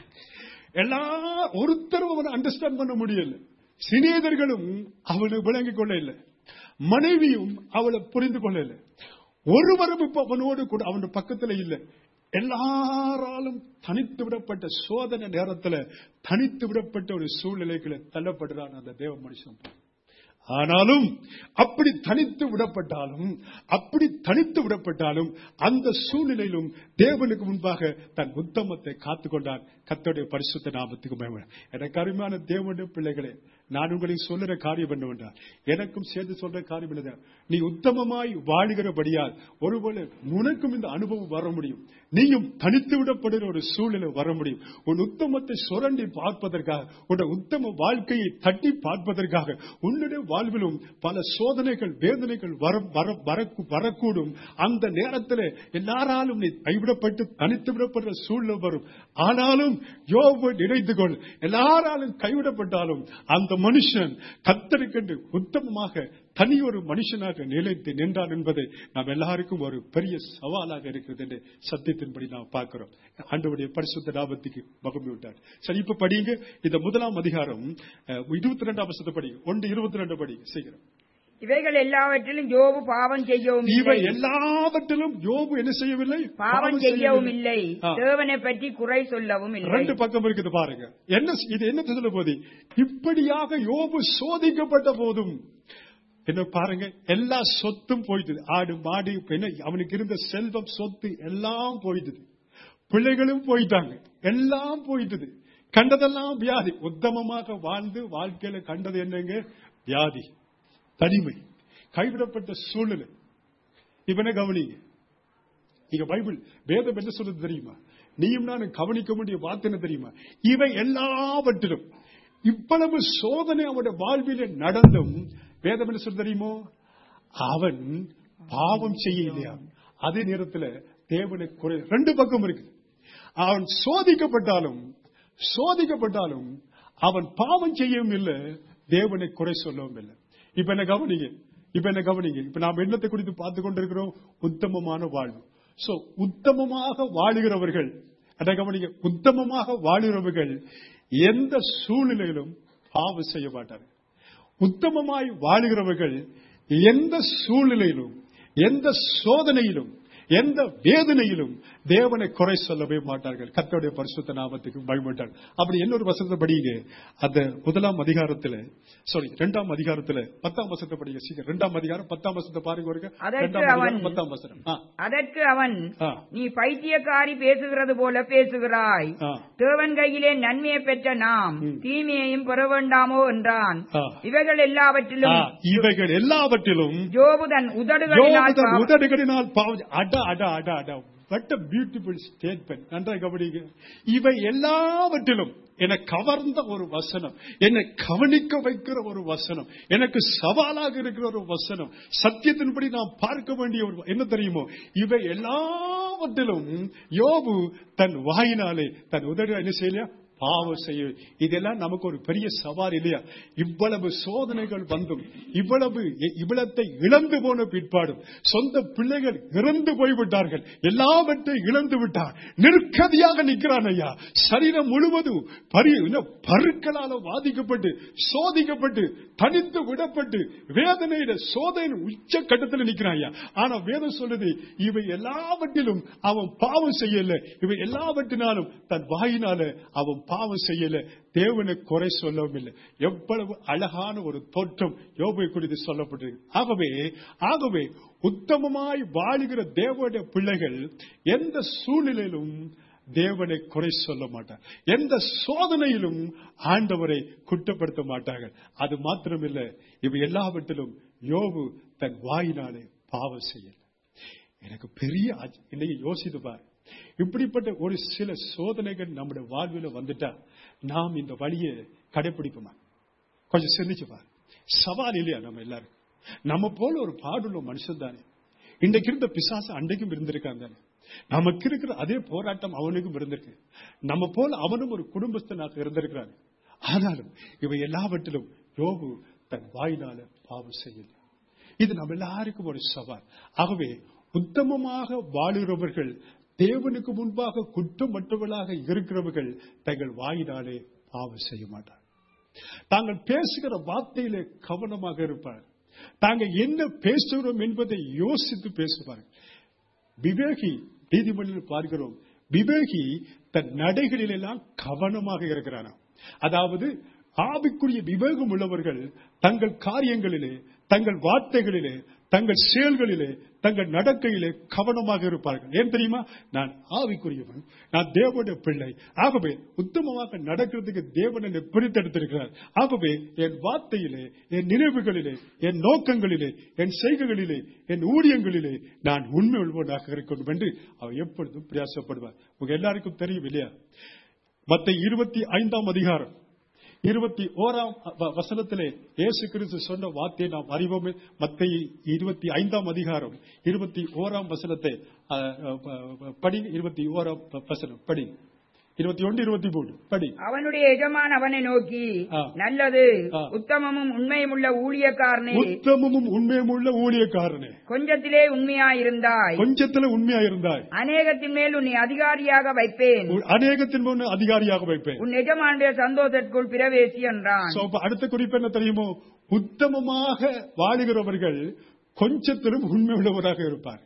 எல்லா ஒருத்தரும் அவனை அண்டர்ஸ்டாண்ட் பண்ண முடியல சிநேதர்களும் அவனை விளங்கிக் கொள்ள இல்லை மனைவியும் அவளை புரிந்து கொள்ள இல்லை ஒருவரும் இப்ப அவனோடு கூட அவன் பக்கத்துல இல்லை எல்லாராலும் தனித்து விடப்பட்ட சோதனை நேரத்துல தனித்து விடப்பட்ட ஒரு சூழ்நிலைகளை தள்ளப்படுறான் அந்த தேவ மனுஷன் ஆனாலும் அப்படி தனித்து விடப்பட்டாலும் அப்படி தனித்து விடப்பட்டாலும் அந்த சூழ்நிலையிலும் தேவனுக்கு முன்பாக தன் உத்தமத்தை காத்துக்கொண்டான் கத்தோடைய பரிசுத்த நாமத்துக்கு மகிமை எனக்கு அருமையான தேவனுடைய பிள்ளைகளே நான் உங்களுக்கு சொல்லுற காரியம் என்னவென்றால் எனக்கும் சேர்ந்து சொல்ற காரியம் என்ன நீ உத்தமமாய் வாழுகிறபடியால் ஒருவேளை உனக்கும் இந்த அனுபவம் வர முடியும் நீயும் தனித்து விடப்படுகிற ஒரு சூழ்நிலை வர முடியும் உன் உத்தமத்தை சுரண்டி பார்ப்பதற்காக உன் உத்தம வாழ்க்கையை தட்டி பார்ப்பதற்காக உன்னுடைய வாழ்விலும் பல சோதனைகள் வேதனைகள் வர வர- வரக்கூ- வரக்கூடும் அந்த நேரத்தில் எல்லாராலும் நீ கைவிடப்பட்டு தனித்து விடப்படுற சூழ்நிலை வரும் ஆனாலும் யோபு நினைத்து கொள் எல்லாராலும் கைவிடப்பட்டாலும் அந்த மனுஷன் கத்தருக்கென்று உத்தமமாக தனி ஒரு மனுஷனாக நிலைத்து நின்றான் என்பதை நாம் எல்லாருக்கும் ஒரு பெரிய சவாலாக இருக்கிறது என்று சத்தியத்தின்படி நாம் பார்க்கிறோம் ஆண்டவருடைய பரிசுத்த லாபத்துக்கு மகமை விட்டார் சரி இப்ப படிங்க இந்த முதலாம் அதிகாரம் இருபத்தி ரெண்டாம் வருஷத்தை படிங்க ஒன்று இருபத்தி ரெண்டு படிங்க சீக்கிரம் இவைகள் எல்லாவற்றிலும் யோபு பாவம் செய்யவும் இவை இல்லை எல்லாவற்றிலும் யோபு என்ன செய்யவில்லை பாவம் செய்யவும் இல்லை ஆ. தேவனை பற்றி குறை சொல்லவும் இல்லை ரெண்டு பக்கம் இருக்குது பாருங்க என்ன இது என்ன சொல்ல போது இப்படியாக யோபு சோதிக்கப்பட்ட போதும் என்ன பாருங்க எல்லா சொத்தும் போயிட்டது ஆடு மாடு என்ன அவனுக்கு இருந்த செல்வம் சொத்து எல்லாம் போயிட்டது பிள்ளைகளும் போயிட்டாங்க எல்லாம் போயிட்டது கண்டதெல்லாம் வியாதி உத்தமமாக வாழ்ந்து வாழ்க்கையில கண்டது என்னங்க வியாதி தனிமை கைவிடப்பட்ட சூழ்நிலை இவனை கவனிங்க இங்க பைபிள் வேதம் என்ன சொல்றது தெரியுமா நீயும் நானும் கவனிக்க வேண்டிய வார்த்தை என்ன தெரியுமா இவை எல்லாவற்றிலும் இவ்வளவு சோதனை அவனுடைய வாழ்விலே நடந்தும் வேதம் என்ன சொல்றது தெரியுமோ அவன் பாவம் செய்ய இல்லையா அதே நேரத்தில் தேவனை குறை ரெண்டு பக்கம் இருக்கு அவன் சோதிக்கப்பட்டாலும் சோதிக்கப்பட்டாலும் அவன் பாவம் செய்யவும் இல்லை தேவனை குறை சொல்லவும் இல்லை இப்ப என்ன கவனிங்க இப்ப என்ன கவனிங்க இப்ப நாம் எண்ணத்தை குறித்து பார்த்து கொண்டிருக்கிறோம் உத்தமமான வாழ்வு சோ உத்தமமாக வாழுகிறவர்கள் என்ன கவனிங்க உத்தமமாக வாழுகிறவர்கள் எந்த சூழ்நிலையிலும் பாவம் செய்ய மாட்டார்கள் உத்தமமாய் வாழுகிறவர்கள் எந்த சூழ்நிலையிலும் எந்த சோதனையிலும் எந்த வேதனையிலும் தேவனை குறை சொல்லவே மாட்டார்கள் கர்த்தருடைய பரிசுத்த நாமத்துக்கு பயப்பட்டார்கள் அப்படி இன்னொரு வசனத்தை படிங்க அந்த முதலாம் அதிகாரத்துல சாரி இரண்டாம் அதிகாரத்துல பத்தாம் வசனத்தை படிங்க சீக்கிரம் இரண்டாம் அதிகாரம் பத்தாம் வசனத்தை பாருங்க ஒருக்க. அதற்கு இரண்டாம் அதிகாரம் அவன் பத்தாம் வசனம் ஆ, அதற்கு அவன் ஆ, நீ பைத்தியக்காரி பேசுகிறது போல பேசுகிறாய் ஆ, தேவன் கையிலே நன்மையை பெற்ற நாம் ம். தீமையையும் பெற வேண்டாமோ என்றான் ஆ. இவைகள் ஆ, எல்லாவற்றிலும் இவைகள் எல்லாவற்றிலும் ஜோபுதன் உதடுகளினால் யோபுதன் பாவ- உதடுகளினால் பாவம் அட அட அட அட வட்ட பியூட்டிஃபுல் ஸ்டேட்மெண்ட் நன்றாக கவனிங்க இவை எல்லாவற்றிலும் என்னை கவர்ந்த ஒரு வசனம் என்னை கவனிக்க வைக்கிற ஒரு வசனம் எனக்கு சவாலாக இருக்கிற ஒரு வசனம் சத்தியத்தின்படி நாம் பார்க்க வேண்டிய ஒரு என்ன தெரியுமோ இவை எல்லாவற்றிலும் யோபு தன் வாயினாலே தன் உதடு என்ன செய்யலையா பாவம் செய்ய இதெல்லாம் நமக்கு ஒரு பெரிய சவால் இல்லையா இவ்வளவு சோதனைகள் வந்தும் இவ்வளவு இ- இவ்வளத்தை இழந்து போன பிற்பாடும் சொந்த பிள்ளைகள் இறந்து போய்விட்டார்கள் எல்லாவற்றையும் இழந்து விட்டார் நெருக்கதியாக நிற்கிறான் ஐயா சரீரம் முழுவதும் பரி என்ன, பருக்களால பாதிக்கப்பட்டு சோதிக்கப்பட்டு தனித்து விடப்பட்டு வேதனையில சோதனை உச்ச கட்டத்தில் நிற்கிறான் ஐயா ஆனா வேதம் சொல்லுது இவை எல்லாவற்றிலும் அவன் பாவம் செய்யல இவை எல்லாவற்றினாலும் தன் வாயினால அவன் பாவம் செய்யல தேவனை குறை சொல்லவும் இல்லை எவ்வளவு அழகான ஒரு தோற்றம் யோபை குறித்து சொல்லப்பட்டிருக்கு ஆகவே ஆகவே உத்தமமாய் வாழுகிற தேவனுடைய பிள்ளைகள் எந்த சூழ்நிலையிலும் தேவனை குறை சொல்ல மாட்டார் எந்த சோதனையிலும் ஆண்டவரை குற்றப்படுத்த மாட்டார்கள் அது மாத்திரமில்லை இவை எல்லாவற்றிலும் யோபு தன் வாயினாலே பாவம் செய்யல எனக்கு பெரிய ஆச்ச- இன்னைக்கு யோசித்து பார் இப்படிப்பட்ட ஒரு சில சோதனைகள் நம்முடைய வாழ்வில் வந்துட்டா நாம் இந்த வழியை கடைபிடிப்போமா கொஞ்சம் சிந்திச்சு பார் சவால் இல்லையா நம்ம எல்லாரும் நம்ம போல ஒரு பாடுள்ள மனுஷன் தானே இன்றைக்கு இருந்த பிசாசு அன்றைக்கும் இருந்திருக்கான் தானே நமக்கு இருக்கிற அதே போராட்டம் அவனுக்கும் இருந்திருக்கு நம்ம போல அவனும் ஒரு குடும்பஸ்தனாக இருந்திருக்கிறான் ஆனாலும் இவை எல்லாவற்றிலும் யோபு தன் வாயினால பாவம் செய்யல இது நம்ம எல்லாருக்கும் ஒரு சவால் ஆகவே உத்தமமாக வாழுகிறவர்கள் தேவனுக்கு முன்பாக குற்றமற்றவர்களாக இருக்கிறவர்கள் தங்கள் வாயினாலே பாவம் செய்ய மாட்டார் தாங்கள் பேசுகிற வார்த்தையிலே கவனமாக இருப்பார் தாங்கள் என்ன பேசுகிறோம் என்பதை யோசித்து பேசுவார்கள் விவேகி நீதிமன்றில் பார்க்கிறோம் விவேகி தன் நடைகளிலெல்லாம் கவனமாக இருக்கிறாராம் அதாவது ஆவிக்குரிய விவேகம் உள்ளவர்கள் தங்கள் காரியங்களிலே தங்கள் வார்த்தைகளிலே தங்கள் செயல்களிலே தங்கள் நடக்கையிலே கவனமாக இருப்பார்கள் ஏன் தெரியுமா நான் ஆவிக்குரியவன் நான் தேவனுடைய பிள்ளை ஆகவே உத்தமமாக நடக்கிறதுக்கு தேவன் என்னை பிரித்தெடுத்திருக்கிறார் ஆகவே என் வார்த்தையிலே என் நினைவுகளிலே என் நோக்கங்களிலே என் செய்கைகளிலே என் ஊழியங்களிலே நான் உண்மை உள்ளவனாக இருக்கணும் என்று அவர் எப்பொழுதும் பிரயாசப்படுவார் உங்க எல்லாருக்கும் தெரியும் இல்லையா மத்த இருபத்தி ஐந்தாம் அதிகாரம் இருபத்தி ஓராம் வ- வசனத்திலே இயேசு கிறிஸ்து சொன்ன வார்த்தையை நாம் அறிவோமே மத்த இருபத்தி ஐந்தாம் அதிகாரம் இருபத்தி ஓராம் வசனத்தை அ, அ, ப- படி இருபத்தி ஓராம் வ- வசனம் படி இருபத்தி ஒன்று இருபத்தி மூணு படி அவனுடைய எஜமான் அவனை நோக்கி ஆ. நல்லது ஆ. உத்தமமும் உண்மையுமுள்ள ஊழியக்காரனே உத்தமமும் உண்மையும் உள்ள ஊழியக்காரனே கொஞ்சத்திலே உண்மையாயிருந்தாய் கொஞ்சத்துல உண்மையா இருந்தாய் அநேகத்தின் மேல் உன்னை அதிகாரியாக வைப்பேன் உன் அநேகத்தின் முன் அதிகாரியாக வைப்பேன் உன் எஜமானுடைய சந்தோஷத்திற்குள் பிரவேசி என்றான் So, அப்ப அடுத்த குறிப்பு என்ன தெரியுமோ உத்தமமாக வாழுகிறவர்கள் கொஞ்சத்திலும் உண்மை உள்ளவராக இருப்பார்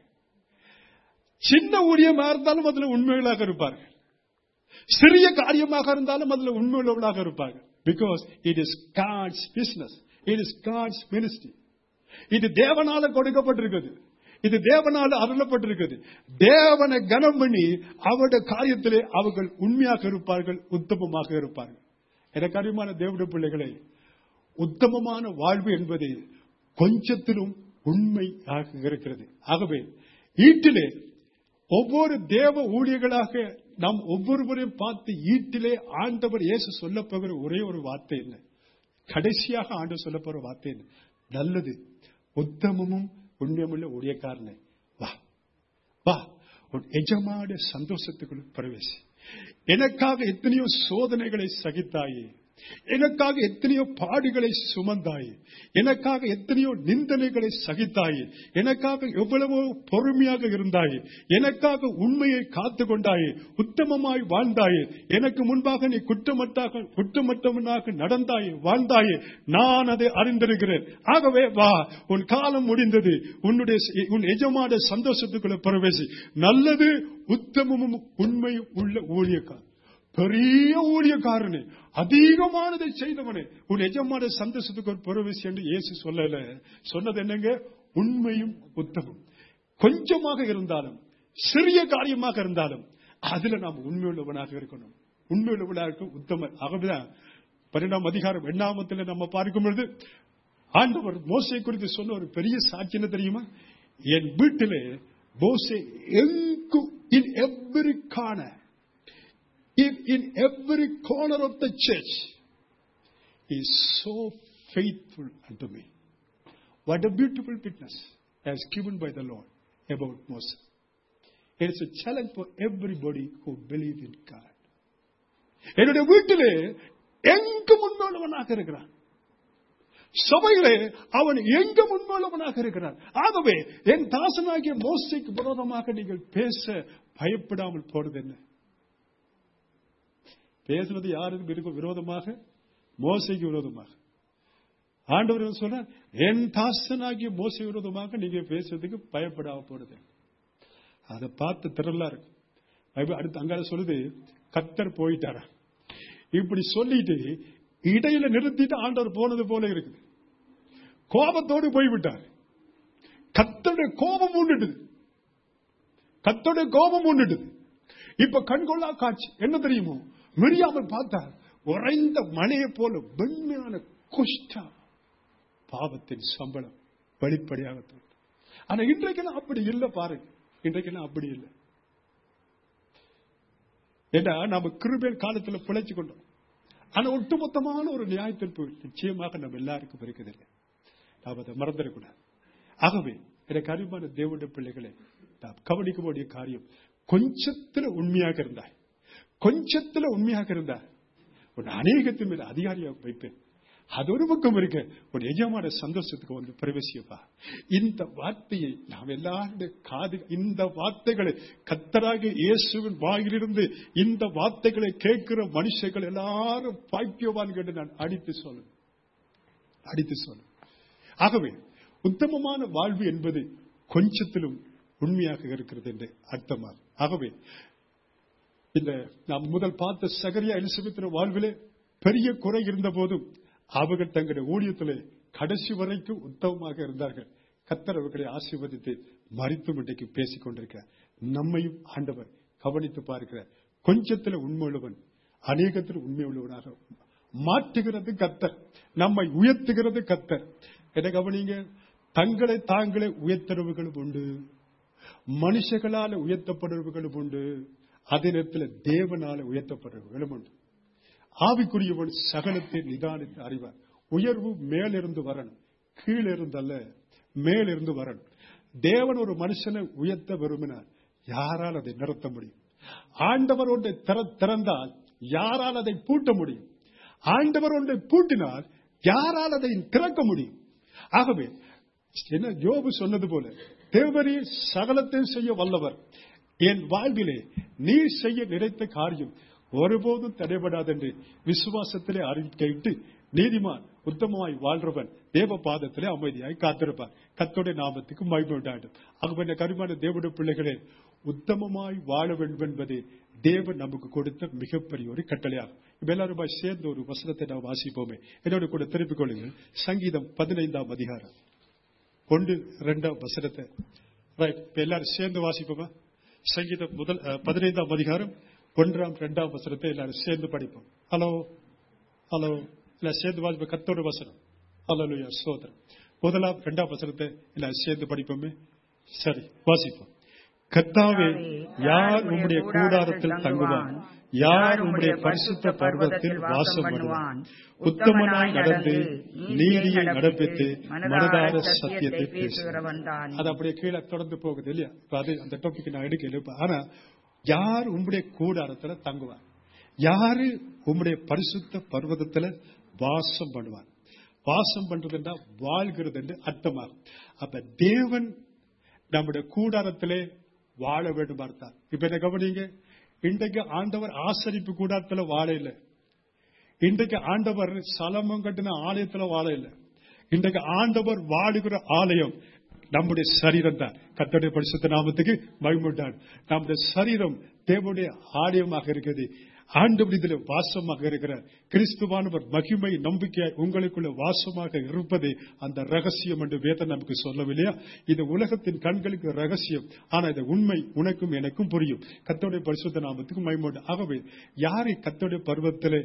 சின்ன ஊழியமா இருந்தாலும் அதுல உண்மைகளாக இருப்பார்கள் சிறிய காரியமாக இருந்தாலும் அதுல உண்மை உள்ளவர்களாக இருப்பார்கள் because it is God's business it is God's ministry இது தேவனால கொடுக்கப்பட்டிருக்குது இது தேவனால அருளப்பட்டிருக்குது தேவனை கனம் பண்ணி அவருடைய காரியத்திலே அவர்கள் உண்மையாக இருப்பார்கள் உத்தமமாக இருப்பார்கள் எனக்கு அறிமான தேவனுடைய பிள்ளைகளை உத்தமமான வாழ்வு என்பது கொஞ்சத்திலும் உண்மையாக இருக்கிறது ஆகவே வீட்டிலே ஒவ்வொரு தேவ ஊழியர்களாக நாம் ஒவ்வொருவரையும் பார்த்து ஈட்டிலே ஆண்டவர் இயேசு சொல்ல போகிற ஒரே ஒரு வார்த்தை என்ன கடைசியாக ஆண்டு சொல்ல போற வார்த்தை என்ன நல்லது உத்தமமும் உண்மையுமுள்ள ஊழியக்காரனே வா வா உன் எஜமான சந்தோஷத்துக்குள் பிரவேசி எனக்காக எத்தனையோ சோதனைகளை சகித்தாயே எனக்காக எத்தனையோ பாடுகளை சுமந்தாயே எனக்காக எத்தனையோ நிந்தனைகளை சகித்தாயே எனக்காக எவ்வளவோ பொறுமையாக இருந்தாயே எனக்காக உண்மையை காத்து கொண்டாயே உத்தமமாய் வாழ்ந்தாயே எனக்கு முன்பாக நீ குற்றமட்டாக குற்றமற்றவனாக நடந்தாயே வாழ்ந்தாயே நான் அதை அறிந்திருக்கிறேன் ஆகவே வா உன் காலம் முடிந்தது உன்னுடைய உன் எஜமான சந்தோஷத்துக்குள்ள பிரவேசி நல்லது உத்தமமும் உண்மையும் உள்ள ஊழியக்கார் பெரிய ஊழியக்காரனே அதிகமானதை செய்தவனே உன் எஜமான சந்தோஷத்துக்கு ஒரு பிரவேசி என்று இயேசு சொல்லல சொன்னது என்னங்க உண்மையும் உத்தமம் கொஞ்சமாக இருந்தாலும் சிறிய காரியமாக இருந்தாலும் அதுல நாம் உண்மையுள்ளவனாக இருக்கணும் உண்மையுள்ளவனாக இருக்கும் உத்தம ஆகவேதான் பன்னெண்டாம் அதிகாரம் எண்ணாமத்தில் நம்ம பார்க்கும் பொழுது ஆண்டவர் மோசை குறித்து சொன்ன ஒரு பெரிய சாட்சி என்ன தெரியுமா என் வீட்டிலே மோசே எங்கும் இன் எவ்வரி காண if in every corner of the church he is so faithful unto me. What a beautiful witness as given by the Lord about Moses. It is a challenge for everybody who believe in God. என்னுடைய வீட்டிலே எங்கு முன்னோளவனாக இருக்கிறான் சபையிலே அவன் எங்க முன்மூலவனாக இருக்கிறான் ஆகவே என் தாசனாகிய மோசைக்கு விரோதமாக நீங்கள் பேச பயப்படாமல் போறது என்ன பேசுனது யாருக்கு இருக்கும் விரோதமாக மோசைக்கு விரோதமாக ஆண்டவர் சொன்னார் என் தாசனாகிய மோசை விரோதமாக நீங்க பேசுறதுக்கு பயப்படாம போடுது அதை பார்த்து திரளா இருக்கும் பைபிள் அடுத்து அங்கால சொல்லுது கத்தர் போயிட்டாரா இப்படி சொல்லிட்டு இடையில நிறுத்திட்டு ஆண்டவர் போனது போல இருக்குது கோபத்தோடு போய்விட்டார் கத்தோட கோபம் உண்டுடுது கத்தோட கோபம் உண்டுடுது இப்ப கண்கொள்ளா காட்சி என்ன தெரியுமோ மிரியாமல் பார்த்தார் உறைந்த மலையை போல வெண்மையான குஷ்டா பாவத்தின் சம்பளம் வெளிப்படையாக தோன்றும் ஆனா இன்றைக்கெல்லாம் அப்படி இல்லை பாருங்க இன்றைக்கெல்லாம் அப்படி இல்லை ஏன்னா நம்ம கிருபேல் காலத்துல பிழைச்சு கொண்டோம் ஆனா ஒட்டுமொத்தமான ஒரு நியாய தீர்ப்பு நிச்சயமாக நம்ம எல்லாருக்கும் இருக்குதில்லை நாம் அதை மறந்துடக்கூடாது ஆகவே எனக்கு அறிவான தேவனுடைய பிள்ளைகளை நாம் கவனிக்க வேண்டிய காரியம் கொஞ்சத்துல உண்மையாக இருந்தாய் கொஞ்சத்துல உண்மையாக இருந்தா உன் அநேகத்தின் மேல அதிகாரியாக வைப்பேன் அது ஒரு பக்கம் இருக்க ஒரு எஜமான சந்தோஷத்துக்கு வந்து பிரவேசியப்பா இந்த வார்த்தையை நாம் எல்லாருடைய காது இந்த வார்த்தைகளை கத்தராக இயேசுவின் வாயிலிருந்து இந்த வார்த்தைகளை கேட்கிற மனுஷர்கள் எல்லாரும் பாக்கியவான் என்று நான் அடித்து சொல்லுவேன் அடித்து சொல்லுவேன் ஆகவே உத்தமமான வாழ்வு என்பது கொஞ்சத்திலும் உண்மையாக இருக்கிறது என்று அர்த்தமாகும் ஆகவே இந்த நாம் முதல் பார்த்த சகரியா எலிசபெத்தின் வாழ்விலே பெரிய குறை இருந்த போதும் அவர்கள் தங்களுடைய ஊழியத்திலே கடைசி வரைக்கும் உத்தமமாக இருந்தார்கள் கத்தர் அவர்களை ஆசீர்வதித்து மறித்தும் இன்றைக்கு பேசிக் கொண்டிருக்கிறார் நம்மையும் ஆண்டவர் கவனித்து பார்க்கிறார் கொஞ்சத்தில் உண்மை உள்ளவன் அநேகத்தில் உண்மை உள்ளவனாக மாற்றுகிறது கத்தர் நம்மை உயர்த்துகிறது கத்தர் என்ன கவனிங்க தங்களை தாங்களே உயர்த்தரவுகளும் உண்டு மனுஷர்களால உயர்த்தப்படுறவர்களும் உண்டு அதே நேரத்தில் தேவனால உயர்த்தப்படுறவர்களும் உண்டு ஆவிக்குரியவன் சகலத்தை நிதானித்து அறிவார் உயர்வு மேலிருந்து வரணும் கீழிருந்து அல்ல மேலிருந்து வரணும் தேவன் ஒரு மனுஷனை உயர்த்த விரும்பினார் யாரால் அதை நிறுத்த முடியும் ஆண்டவர் ஒன்றை திறந்தால் யாரால் அதை பூட்ட முடியும் ஆண்டவர் ஒன்றை பூட்டினால் யாரால் அதை திறக்க முடியும் ஆகவே என்ன யோபு சொன்னது போல தேவரே சகலத்தையும் செய்ய வல்லவர் என் வாழ்விலே நீ செய்ய நினைத்த காரியம் ஒருபோதும் தடைபடாது என்று விசுவாசத்திலே அறிக்கையிட்டு நீதிமான் உத்தமமாய் வாழ்றவன் தேவ பாதத்திலே அமைதியாய் காத்திருப்பான் கத்தோடைய நாமத்துக்கு மகிழ்வுண்டாடும் ஆகவே கருமான தேவனுடைய பிள்ளைகளே உத்தமமாய் வாழ வேண்டும் என்பது தேவன் நமக்கு கொடுத்த மிகப்பெரிய ஒரு கட்டளையாகும் இப்ப எல்லாரும் சேர்ந்த ஒரு வசனத்தை நாம் வாசிப்போமே என்னோட கூட திருப்பிக் கொள்ளுங்கள் சங்கீதம் பதினைந்தாம் அதிகாரம் ஒன்று இரண்டாம் வசனத்தை ரைட் இப்ப எல்லாரும் சேர்ந்து வாசிப்போமா சங்கீதம் முதல் பதினைந்தாம் அதிகாரம் ஒன்றாம் இரண்டாம் வசனத்தை எல்லாரும் சேர்ந்து படிப்போம் ஹலோ ஹலோ இல்ல சேர்ந்து வாசிப்போம் கத்தோட வசனம் ஹலோ சோதரம் முதலாம் இரண்டாம் வசனத்தை எல்லாரும் சேர்ந்து படிப்போமே சரி வாசிப்போம் கர்த்தாவே யார் உம்முடைய கூடாரத்தில் தங்குவான் யார் உம்முடைய பரிசுத்த பர்வத்தில் வாசம் பண்ணுவான் உத்தமனாய் நடந்து நீதியை நடப்பித்து மனதார சத்தியத்தை பேசுகிறவன் பேசுகிறவன் தான் அது அப்படியே கீழே தொடர்ந்து போகுது இல்லையா இப்ப அது அந்த டாபிக் நான் எடுக்கல இப்ப ஆனா யார் உம்முடைய கூடாரத்துல தங்குவார் யாரு உம்முடைய பரிசுத்த பர்வதத்துல வாசம் பண்ணுவார் வாசம் பண்றதுன்னா வாழ்கிறது என்று அர்த்தமாகும் அப்ப தேவன் நம்முடைய கூடாரத்திலே வாழ வேண்டும் பார்த்தார் இப்ப என்ன கவனிங்க இன்றைக்கு ஆண்டவர் ஆசரிப்பு கூடாரத்துல வாழ இல்லை இன்றைக்கு ஆண்டவர் சலமம் கட்டின ஆலயத்துல வாழ இல்லை இன்றைக்கு ஆண்டவர் வாழுகிற ஆலயம் நம்முடைய சரீரம் தான் கத்தோடைய பரிசுத்த நாமத்துக்கு மகிமுண்டான் நம்முடைய சரீரம் தேவனுடைய ஆலயமாக இருக்கிறது ஆண்டவர் இதில் வாசமாக இருக்கிறார் கிறிஸ்துவானவர் மகிமை நம்பிக்கை உங்களுக்குள்ள வாசமாக இருப்பது அந்த ரகசியம் என்று வேதம் நமக்கு சொல்லவில்லையா இது உலகத்தின் கண்களுக்கு ரகசியம் ஆனா இது உண்மை உனக்கும் எனக்கும் புரியும் கத்தோடைய பரிசுத்த நாமத்துக்கு மகிமுண்டு ஆகவே யாரை கத்தோடைய பருவத்திலே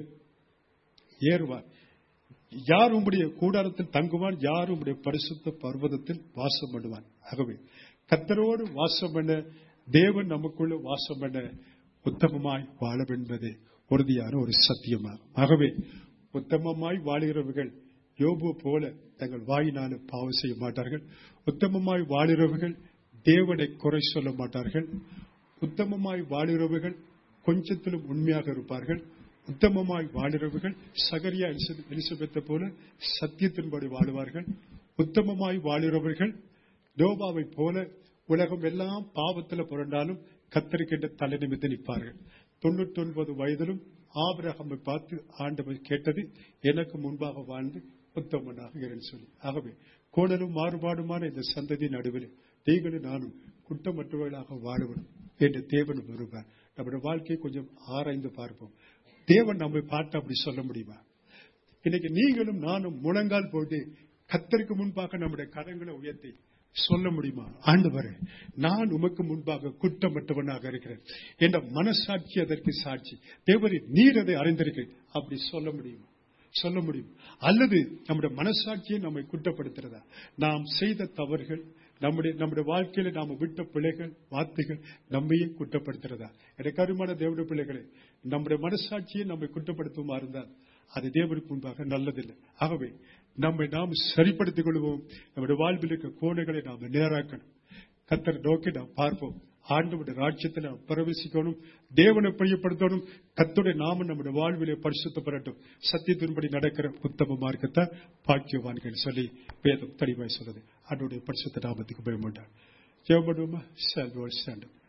ஏறுவார் யார் உம்முடைய கூடாரத்தில் தங்குவான் யார் உம்முடைய பரிசுத்த பர்வதத்தில் வாசம் பண்ணுவான் ஆகவே கத்தரோடு வாசம் பண்ண தேவன் நமக்குள்ள வாசம் பண்ண உத்தமமாய் வாழ என்பது உறுதியான ஒரு சத்தியமாகும் ஆகவே உத்தமமாய் வாழுகிறவர்கள் யோபு போல தங்கள் வாயினால பாவம் செய்ய மாட்டார்கள் உத்தமமாய் வாழுகிறவர்கள் தேவனை குறை சொல்ல மாட்டார்கள் உத்தமமாய் வாழுகிறவர்கள் கொஞ்சத்திலும் உண்மையாக இருப்பார்கள் உத்தமமாய் வாழுகிறவர்கள் சகரியா எலிசபெத் எலிசபெத்தை போல சத்தியத்தின்படி வாழுவார்கள் உத்தமமாய் வாழுகிறவர்கள் நோபாவை போல உலகம் எல்லாம் பாவத்தில் புரண்டாலும் கத்தரிக்கின்ற தலை நிமித்து நிற்பார்கள் தொண்ணூத்தி ஒன்பது வயதிலும் ஆபிரகமை பார்த்து ஆண்டவர் கேட்டது எனக்கு முன்பாக வாழ்ந்து உத்தமனாக இருந்து சொல்லி ஆகவே கோணலும் மாறுபாடுமான இந்த சந்ததி நடுவில் நீங்களும் நானும் குற்றமற்றவர்களாக வாழுவோம் என்று தேவன் விரும்பார் நம்முடைய வாழ்க்கையை கொஞ்சம் ஆராய்ந்து பார்ப்போம் தேவன் நம்மை பார்த்து அப்படி சொல்ல முடியுமா இன்னைக்கு நீங்களும் நானும் முழங்கால் போட்டு கத்தருக்கு முன்பாக நம்முடைய கரங்களை உயர்த்தி சொல்ல முடியுமா ஆண்டவரே நான் உமக்கு முன்பாக குற்றமற்றவனாக இருக்கிறேன் என்ற மனசாட்சி அதற்கு சாட்சி தேவரி நீர் அதை அறிந்திருக்கிறேன் அப்படி சொல்ல முடியுமா சொல்ல முடியும் அல்லது நம்முடைய மனசாட்சியை நம்மை குற்றப்படுத்துறதா நாம் செய்த தவறுகள் நம்முடைய நம்முடைய வாழ்க்கையில நாம விட்ட பிள்ளைகள் வார்த்தைகள் நம்மையே குற்றப்படுத்துறதா எனக்கு அருமான தேவனுடைய பிள்ளைகளே நம்முடைய மனசாட்சியை நம்மை குற்றப்படுத்துமா இருந்தால் அது தேவனுக்கு முன்பாக நல்லதில்லை ஆகவே நம்மை நாம் சரிப்படுத்திக் கொள்வோம் நம்முடைய வாழ்வில் இருக்க கோணைகளை நாம் நேராக்கணும் கத்தர் நோக்கி நாம் பார்ப்போம் ஆண்டவுடைய ராஜ்யத்தில் நாம் பிரவேசிக்கணும் தேவனை பிரியப்படுத்தணும் கத்துடைய நாம நம்முடைய வாழ்விலே பரிசுத்தப்படட்டும் சத்தியத்தின்படி நடக்கிற உத்தம மார்க்கத்தான் பாக்கியவான்கள் சொல்லி வேதம் தெளிவாய் சொல்லுது ஆண்டோடைய பரிசுத்த நாமத்துக்கு பயமாட்டார் ஜெயப்படுவோமா செல்வோல் ஸ்டாண்ட்